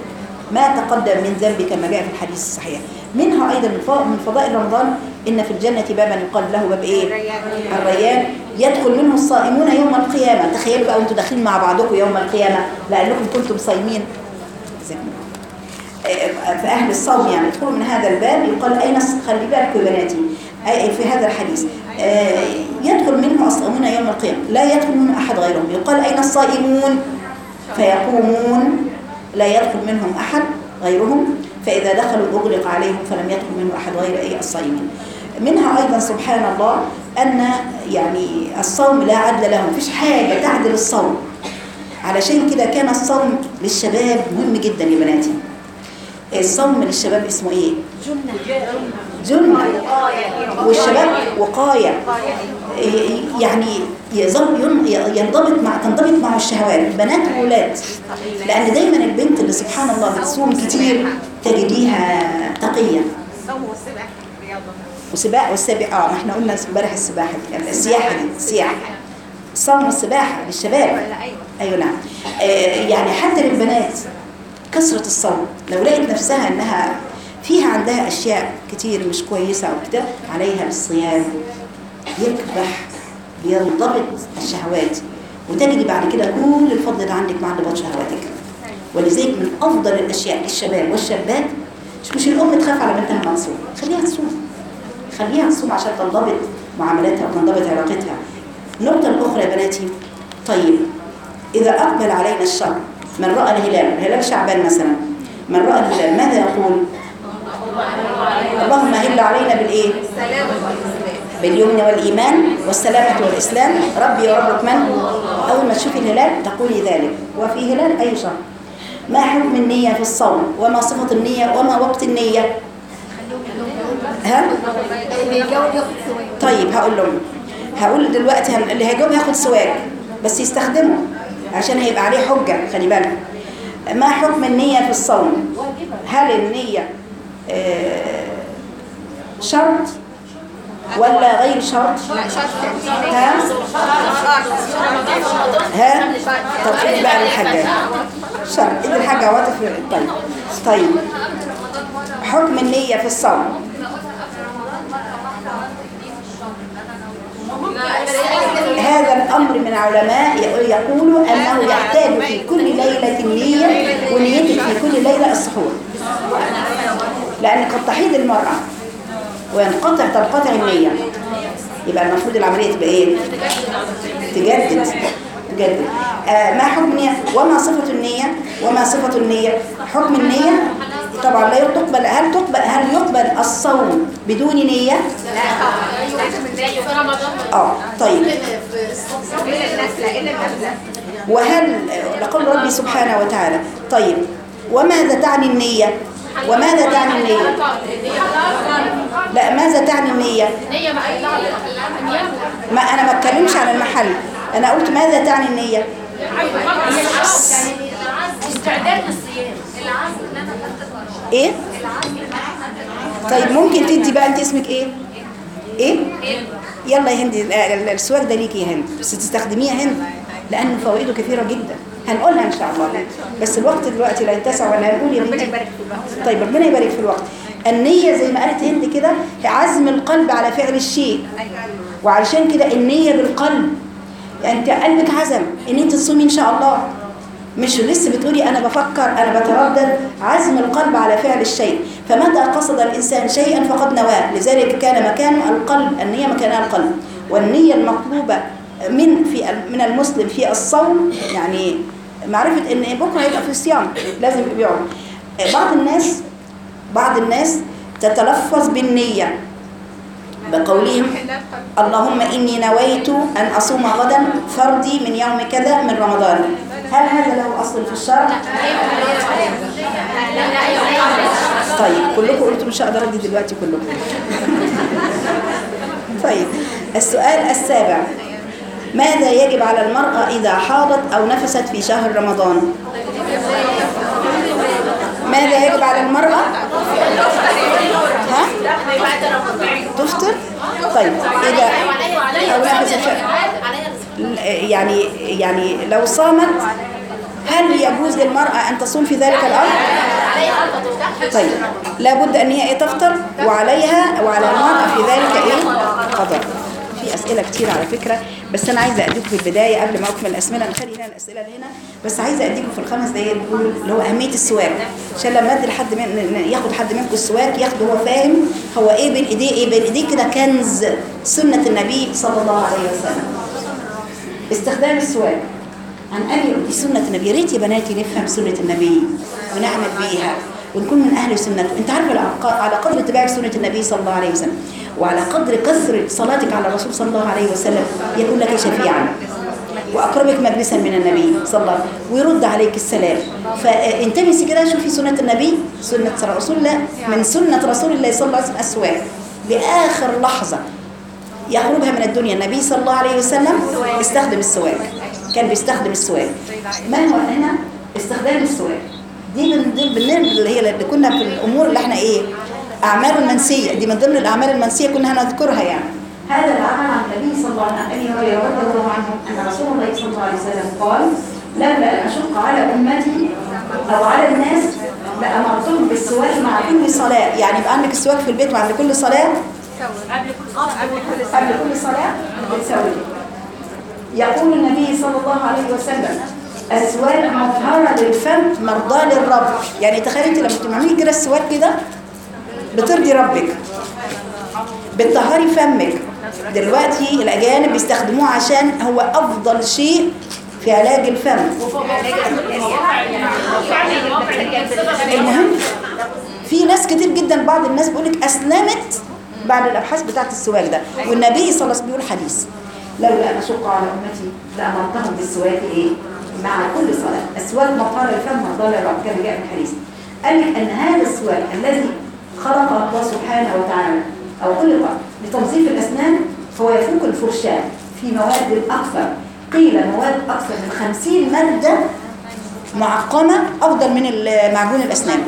ما تقدم من ذنب كما جاء في الحديث الصحيح منها أيضا من فض- من فضائل رمضان إن في الجنة بابا يقال له باب إيه؟ الريان يدخل منه الصائمون يوم القيامة تخيلوا بقى وانتوا داخلين مع بعضكم يوم القيامة لأنكم كنتم صايمين جزاكم الله. في أهل الصوم يعني يدخلوا من هذا الباب يقال أين الص- خلي بالكم يا بناتي أي في هذا الحديث آه، يدخل منه الصائمون يوم القيامة لا يدخل منه أحد غيرهم يقال أين الصائمون فيقومون لا يدخل منهم أحد غيرهم فإذا دخلوا أغلق عليهم فلم يدخل منه أحد غير أي الصائمين منها أيضا سبحان الله أن يعني الصوم لا عدل له مفيش حاجة تعدل الصوم علشان كده كان الصوم للشباب مهم جدا يا بناتي الصوم للشباب اسمه ايه جنة والشباب وقاية إيه يعني يظل ين- ينضبط مع تنضبط مع الشهوات بنات وولاد لأن دايما البنت اللي سبحان الله بتصوم كتير تجديها تقية الصوم والسباحه رياضه وسباق والسابق اه ما احنا قلنا امبارح السباحة دي السياحة دي السياحة الصوم والسباحة للشباب ولا ايوه ايوه نعم آه يعني حتى للبنات كثرة الصوم لو لقيت نفسها انها فيها عندها اشياء كتير مش كويسة وكده عليها الصيام يكبح بينضبط الشهوات وتجدي بعد كده كل الفضل ده عندك مع انضباط شهواتك ولذلك من افضل الاشياء للشباب والشابات مش مش الام تخاف على بنتها ما تصوم خليها تصوم خليها تصوم عشان تنضبط معاملاتها وتنضبط علاقتها النقطة الأخرى يا بناتي طيب إذا أقبل علينا الشهر من رأى الهلال هلال شعبان مثلا من رأى الهلال ماذا يقول اللهم هل علينا بالإيه باليمن والإيمان والسلامة والإسلام ربي وربك من أول ما تشوفي الهلال تقولي ذلك وفي هلال أي شهر ما حكم النية في الصوم وما صفة النية وما وقت النية ها اللي يجاوب ياخد سواق طيب هقول لهم هقول دلوقتي هن- اللي هيجاوب هياخد سواك بس يستخدمه عشان هيبقى عليه حجة خلي بالك ما حكم النية في الصوم هل النية آه، شرط ولا غير شرط لا شرط ها ها طب ادي بقى للحاجة شرط ادي الحاجة عواطف طيب طيب حكم النية في الصوم هذا الأمر من علماء يقولوا أنه يحتاج في كل ليلة نية ونيتك في كل ليلة السحور لأن قد تحيض المرأة وينقطع تنقطع النية يبقى المفروض العملية تبقى إيه؟ تجدد تجدد آه ما حكم النية وما صفة النية وما صفة النية حكم النية طبعا لا تقبل هل تقبل هل يقبل الصوم بدون نية؟ اه طيب الا النفله الا النفله وهل لقول ربي سبحانه وتعالى طيب وماذا تعني النية وماذا تعني النية لا ماذا تعني النية ما أنا ما اتكلمش عن المحل أنا قلت ماذا تعني النية استعداد للصيام إيه طيب ممكن تدي بقى أنت اسمك إيه إيه يلا يا هند ال- ال- السواك ده ليكي يا هند بس تستخدميه يا هند لأنه فوائده كثيرة جدا هنقولها إن شاء الله بس الوقت دلوقتي لا يتسع ولا هنقول يا بنتي طيب ربنا يبارك في الوقت النية زي ما قالت هند كده هي عزم القلب على فعل الشيء وعلشان كده النية بالقلب يعني انت قلبك عزم ان انت تصومي ان شاء الله مش لسه بتقولي انا بفكر انا بتردد عزم القلب على فعل الشيء فمتى قصد الانسان شيئا فقد نواه لذلك كان مكانه القلب النية مكانها القلب والنية المطلوبة من في من المسلم في الصوم يعني معرفة ان بكره هيبقى في الصيام لازم يبقى بيقعد بعض الناس بعض الناس تتلفظ بالنية بقولهم اللهم إني نويت أن أصوم غدا فردي من يوم كذا من رمضان هل هذا له أصل في الشرع؟ طيب كلكم قلتوا مش هقدر أدي دلوقتي كلكم طيب السؤال السابع ماذا يجب على المرأة إذا حاضت أو نفست في شهر رمضان؟ ماذا يجب على المرأة؟ ها؟ تفطر؟ طيب إذا أو نفست في يعني يعني لو صامت هل يجوز للمرأة أن تصوم في ذلك الأمر؟ طيب لابد أن هي إيه تفطر وعليها وعلى المرأة في ذلك إيه؟ قضاء في أسئلة كتير على فكرة بس أنا عايزة أديكم في البداية قبل ما أكمل الأسئلة نخلي هنا الأسئلة اللي هنا بس عايزة أديكم في الخمس دقايق دول اللي هو أهمية السواك عشان لما أدي لحد من ياخد حد منكم السواك ياخده هو فاهم هو إيه بين إيديه إيه بين إيديه كده كنز سنة النبي صلى الله عليه وسلم استخدام السواك عن أبي دي سنة النبي يا ريت يا بناتي نفهم سنة النبي ونعمل بيها ونكون من أهل سنته أنت عارف الع- على قدر اتباعك سنة النبي صلى الله عليه وسلم وعلى قدر كثرة صلاتك على الرسول صلى الله عليه وسلم يكون لك شفيعا وأقربك مجلسا من النبي صلى الله عليه وسلم ويرد عليك السلام فانتبهي كده شوفي سنة النبي سنة رسول الله من سنة رسول الله صلى الله عليه وسلم السواك لآخر لحظة يخرجها من الدنيا النبي صلى الله عليه وسلم استخدم السواك كان بيستخدم السواك ما هو هنا استخدام السواك دي من ضمن بالنسبة اللي هي اللي كنا في الامور اللي احنا ايه اعمال المنسيه دي من ضمن الاعمال المنسيه كنا هنذكرها يعني هذا العمل عن النبي صلى الله عليه وسلم ابي هريره رضي الله عنه ان رسول الله صلى الله عليه وسلم قال لولا ان اشق على امتي او على الناس لامرتهم بالسواك مع كل صلاه يعني يبقى عندك السواك في البيت وعند كل صلاه قبل كل صلاة بتسوي يقول النبي صلى الله عليه وسلم السواك مطهرة للفم مرضاة للرب يعني تخيلي انت لما تعملي كده السواك كده بترضي ربك بتطهري فمك دلوقتي الأجانب بيستخدموه عشان هو أفضل شيء في علاج الفم المهم في ناس كتير جدا بعض الناس بيقولك أسلمت بعد الأبحاث بتاعت السواك ده والنبي صلى الله عليه وسلم بيقول حديث لولا أن أشق على أمتي لأمرتهم بالسواك إيه مع كل صلاة السواك مطار الفم مرضى للرب كما جاء في الحديث قال لك أن هذا السواك الذي خلقه الله سبحانه وتعالى أو خلق لتنظيف الأسنان هو يفوق الفرشاة في مواد أكثر قيل مواد أكثر من 50 مادة معقمة أفضل من معجون الأسنان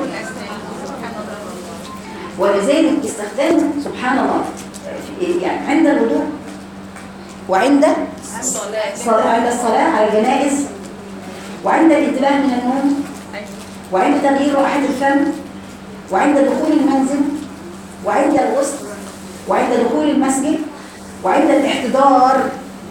ولذلك استخدامه سبحان الله يعني عند الوضوء وعند الصلاة عند الصلاة على الجنائز وعند الانتباه من النوم وعند تغيير رائحة الفم وعند دخول المنزل وعند الغسل وعند دخول المسجد وعند الاحتضار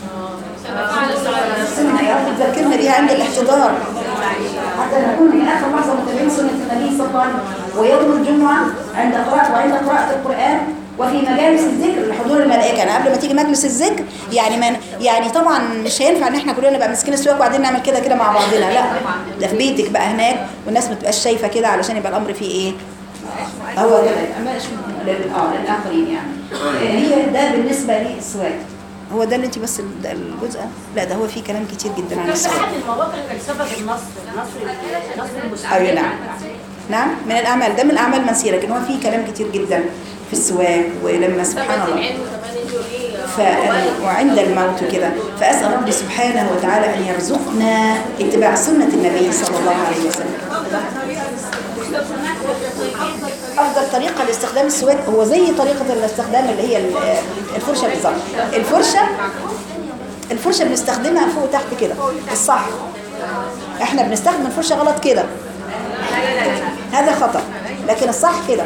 سنة يا رب تذكرنا بيها عند الاحتضار حتى نكون من آخر لحظة متابعين سنة النبي صلى الله عليه وسلم ويوم الجمعة عند قراءة وعند قراءة القرآن وفي مجالس الذكر لحضور الملائكة يعني قبل ما تيجي مجلس الذكر يعني من يعني طبعا مش هينفع ان احنا كلنا نبقى ماسكين السواك وبعدين نعمل كده كده مع بعضنا لا ده في بيتك بقى هناك والناس ما تبقاش شايفة كده علشان يبقى الأمر فيه ايه هو كده يبقى مش لل- اه للآخرين يعني هي ده بالنسبة للسواك هو ده اللي انت بس ال- ده الجزء لا ده هو فيه كلام كتير جدا عن السواك احد المواقع اللي سبب النصر نصر نصر المسلمين أيوة نعم نعم من الأعمال ده من الأعمال المنسية لكن هو فيه كلام كتير جدا في السواك ولما سبحان الله ف... وعند الموت كده فأسأل ربي سبحانه وتعالى أن يرزقنا اتباع سنة النبي صلى الله عليه وسلم أفضل طريقة لاستخدام السواك هو زي طريقة الاستخدام اللي هي ال- الفرشة بالظبط الفرشة الفرشة بنستخدمها فوق وتحت كده الصح احنا بنستخدم الفرشة غلط كده هذا خطأ لكن الصح كده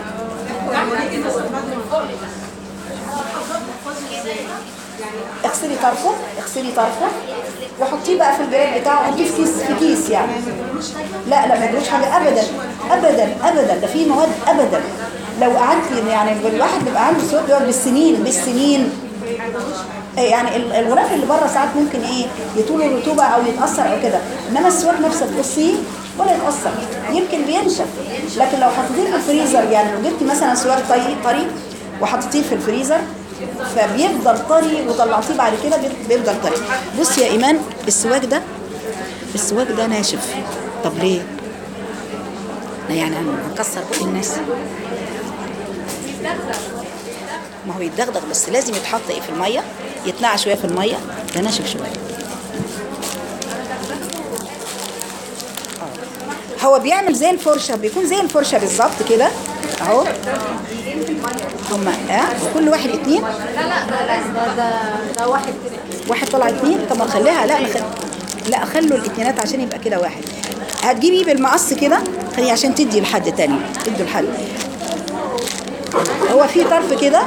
اغسلي طرفه اغسلي طرفه وحطيه بقى في البريد بتاعه حطيه في كيس في كيس يعني لا لا ما يجروش حاجه ابدا ابدا ابدا ده في مواد ابدا لو قعدت يعني الواحد بيبقى عنده سواك بيقعد بالسنين بالسنين إيه يعني ال- الغلاف اللي بره ساعات ممكن ايه يطول الرطوبه او يتاثر او كده انما السواك نفسه تقصيه ولا يتاثر يمكن بينشف لكن لو حطيتيه في الفريزر يعني لو جبتي مثلا سواك طري طري وحطيتيه في الفريزر فبيفضل طري وطلعتيه بعد كده بي- بيفضل طري بص يا ايمان السواك ده السواك ده ناشف طب ليه يعني هنكسر بق الناس ما هو يتدغدغ بس لازم يتحط ايه في الميه يتنقع شويه في الميه ده ناشف شويه آه. هو بيعمل زي الفرشه بيكون زي الفرشه بالظبط كده اهو هما اه كل واحد اتنين لا لا ده ده ده واحد كده واحد طلع اتنين طب ما نخليها لا نخل... لا خلوا الاتنينات عشان يبقى كده واحد هتجيبي بالمقص كده خليه عشان تدي لحد تاني تدي لحد هو في طرف كده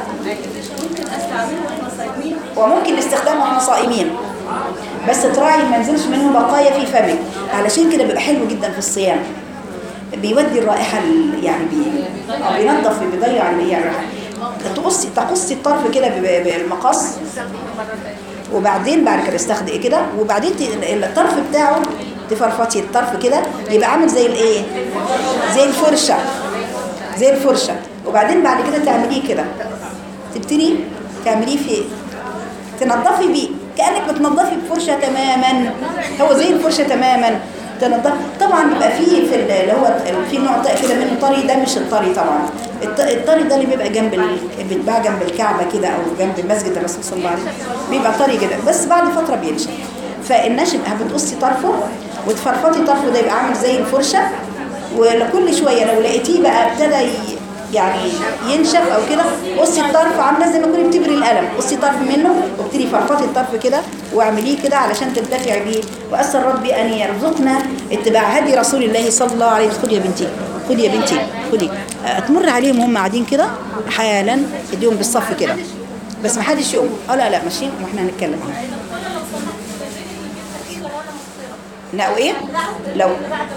وممكن استخدامه واحنا صائمين بس تراعي ما ينزلش منه بقايا في فمك علشان كده بيبقى حلو جدا في الصيام بيودي الرائحه ال- يعني بي آه، بينظف بيضيع اللي هي الرائحه تقصي تقصي الطرف كده ب- بالمقص وبعدين بعد كده استخدمي كده وبعدين ت- الطرف بتاعه تفرفطي الطرف كده يبقى عامل زي الايه زي الفرشه زي الفرشه وبعدين بعد كده تعمليه كده تبتدي تعمليه في تنظفي بيه كانك بتنظفي بفرشه تماما هو زي الفرشه تماما تنظف طبعا بيبقى فيه في ال- اللي هو في نوع طري كده منه طري ده مش الطري طبعا الط- الطري ده اللي بيبقى جنب ال- بيتباع جنب الكعبه كده او جنب مسجد الرسول صلى الله عليه وسلم بيبقى طري كده بس بعد فتره بينشف فالنشف بتقصي طرفه وتفرفطي طرفه ده يبقى عامل زي الفرشه ولكل شويه لو لقيتيه بقى ابتدى ي- يعني ينشف او كده قصي الطرف عامله زي ما تكوني بتبري القلم قصي طرف منه وابتدي فرفطي الطرف كده واعمليه كده علشان تنتفعي بيه واسال ربي ان يرزقنا اتباع هدي رسول الله صلى الله عليه وسلم خدي يا بنتي خدي يا بنتي خدي آه، تمر عليهم وهم قاعدين كده حالا اديهم بالصف كده بس ما حدش يقوم اه لا لا ماشيين واحنا هنتكلم عنها لا وايه لو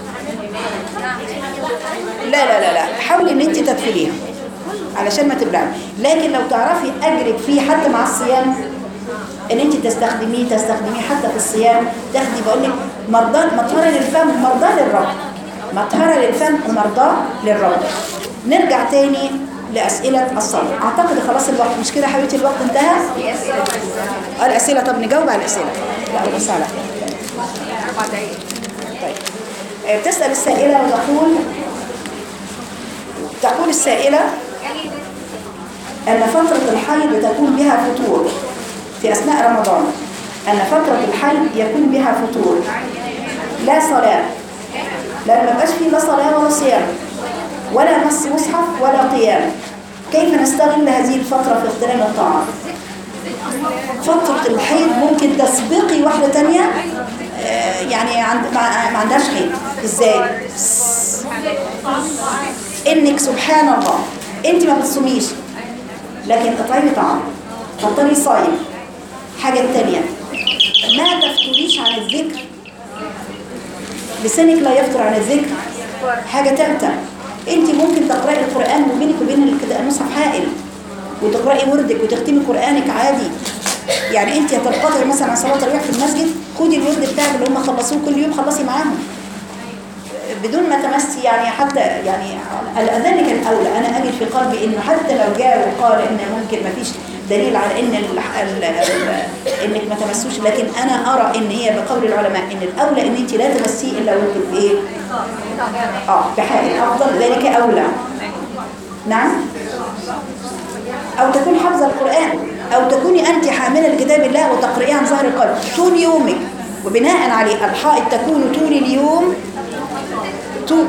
لا لا لا لا حاولي ان انت تدخليها علشان ما تبلعي لكن لو تعرفي اجرك فيه حتى مع الصيام ان انت تستخدميه تستخدميه حتى في الصيام تاخدي بقول لك مرضاه مطهره للفم ومرضاه للرب مطهره للفم ومرضاه للرب نرجع تاني لاسئله الصلاه اعتقد خلاص الوقت مش كده يا حبيبتي الوقت انتهى اه الاسئله طب نجاوب على الاسئله لا بس على طيب آه، بتسال السائله وتقول تقول السائله أن فترة الحيض تكون بها فطور في أثناء رمضان أن فترة الحيض يكون بها فطور لا صلاة لأن ما بقاش فيه لا صلاة ولا صيام ولا مس مصحف ولا قيام كيف نستغل هذه الفترة في اغتنام الطعام فترة الحيض ممكن تسبقي واحدة تانية آه، يعني عند ما ما عندهاش حيض ازاي انك سبحان الله انت ما بتصوميش لكن اطعمي طعام فطري صايم حاجة تانية ما تفتريش عن الذكر لسانك لا يفطر عن الذكر حاجة تالتة انت ممكن تقرأي القرآن وبينك وبين الك- المصحف حائل وتقرأي وردك وتختمي قرآنك عادي يعني انت هتنقطعي مثلا عن صلاة التراويح في المسجد خدي الورد بتاعك اللي هم خلصوه كل يوم خلصي معاهم بدون ما تمسي يعني حتى يعني الأذان كان أولى أنا أجد في قلبي إنه حتى لو جاء وقال إن ممكن ما فيش دليل على إن ال ال ال إنك ما تمسوش لكن أنا أرى إن هي بقول العلماء إن الأولى إن أنت لا تمسيه إلا وأنت بإيه؟ آه بحائل أفضل ذلك أولى نعم أو تكون حافظة القرآن أو تكوني أنت حاملة لكتاب الله وتقرئيه عن ظهر القلب طول يومك وبناء عليه الحائط تكون طول اليوم طول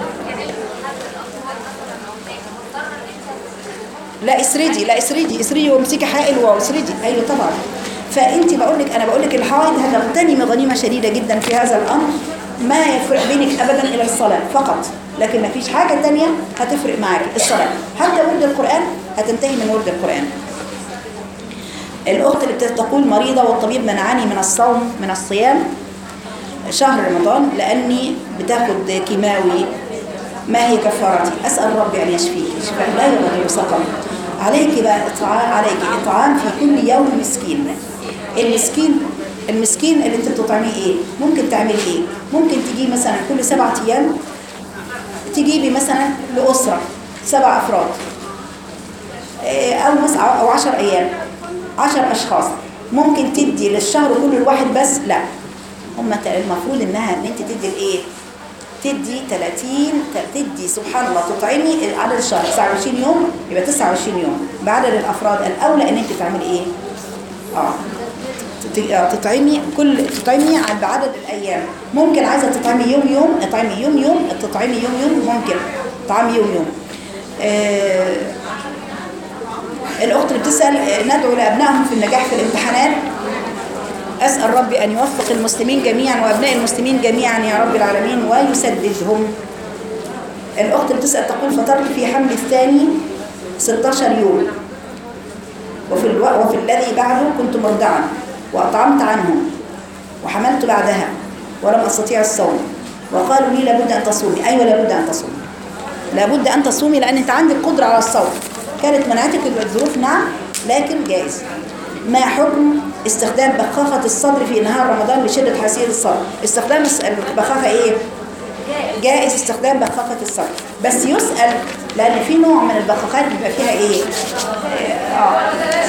لا اسردي لا اسردي اسردي وامسكي حائل واسردي ايوه طبعا فانت بقول لك انا بقول لك الحائض هتغتنمي غنيمه شديده جدا في هذا الامر ما يفرق بينك ابدا الى الصلاه فقط لكن ما فيش حاجه تانية هتفرق معاكي الصلاه حتى ورد القران هتنتهي من ورد القران الاخت اللي بتقول مريضه والطبيب منعني من الصوم من الصيام شهر رمضان لاني بتاخد كيماوي ما هي كفارتي اسال ربي ان يشفيك شفاء لا يغادر سقما عليك بقى اطعام عليك اطعام في كل يوم مسكين المسكين المسكين اللي انت بتطعميه ايه ممكن تعملي ايه ممكن تجي مثلا كل سبعة ايام تجيبي مثلا لاسره سبع افراد إيه، او مثلا او 10 ايام 10 اشخاص ممكن تدي للشهر كل الواحد بس لا هم المفروض انها ان انت تدي الايه تدي 30 تدي سبحان الله تطعمي عدد الشهر 29 يوم يبقى 29 يوم بعدد الافراد الاولى ان انت تعملي ايه اه تت- آه، تطعمي كل تطعمي عن بعدد الايام ممكن عايزه تطعمي يوم يوم اطعمي يوم يوم تطعمي يوم يوم ممكن طعمي يوم يوم آه الأخت اللي بتسأل آه، ندعو لأبنائهم في النجاح في الامتحانات أسأل ربي أن يوفق المسلمين جميعا وأبناء المسلمين جميعا يا رب العالمين ويسددهم الأخت بتسأل تقول فطرت في حمل الثاني 16 يوم وفي, الو... وفي الذي بعده كنت مرضعا وأطعمت عنه وحملت بعدها ولم أستطيع الصوم وقالوا لي لابد أن تصومي أيوة لابد أن تصومي لابد أن تصومي لأن أنت عندك قدرة على الصوم كانت منعتك الظروف نعم لكن جائز ما حكم استخدام بخاخة الصدر في نهار رمضان لشدة حساسية الصدر استخدام الس- البخاخة ايه جائز استخدام بخاخة الصدر بس يسأل لأن في نوع من البخاخات بيبقى فيها ايه آه.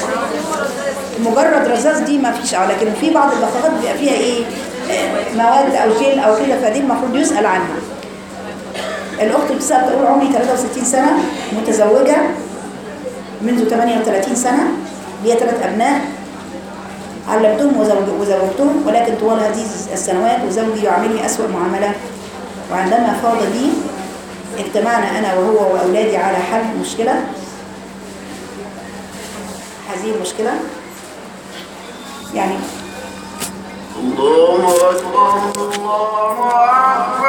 مجرد رذاذ دي ما فيش اه لكن في بعض البخاخات بيبقى فيها ايه آه، مواد او جيل او كده فدي المفروض يسأل عنها الأخت بتسأل تقول عمري 63 سنة متزوجة منذ 38 سنة لي ثلاث أبناء علمتهم وزوج- وزوجتهم ولكن طوال هذه السنوات وزوجي يعاملني أسوأ معاملة وعندما فاض بي اجتمعنا أنا وهو وأولادي على حل مشكلة هذه المشكلة يعني الله أكبر الله أكبر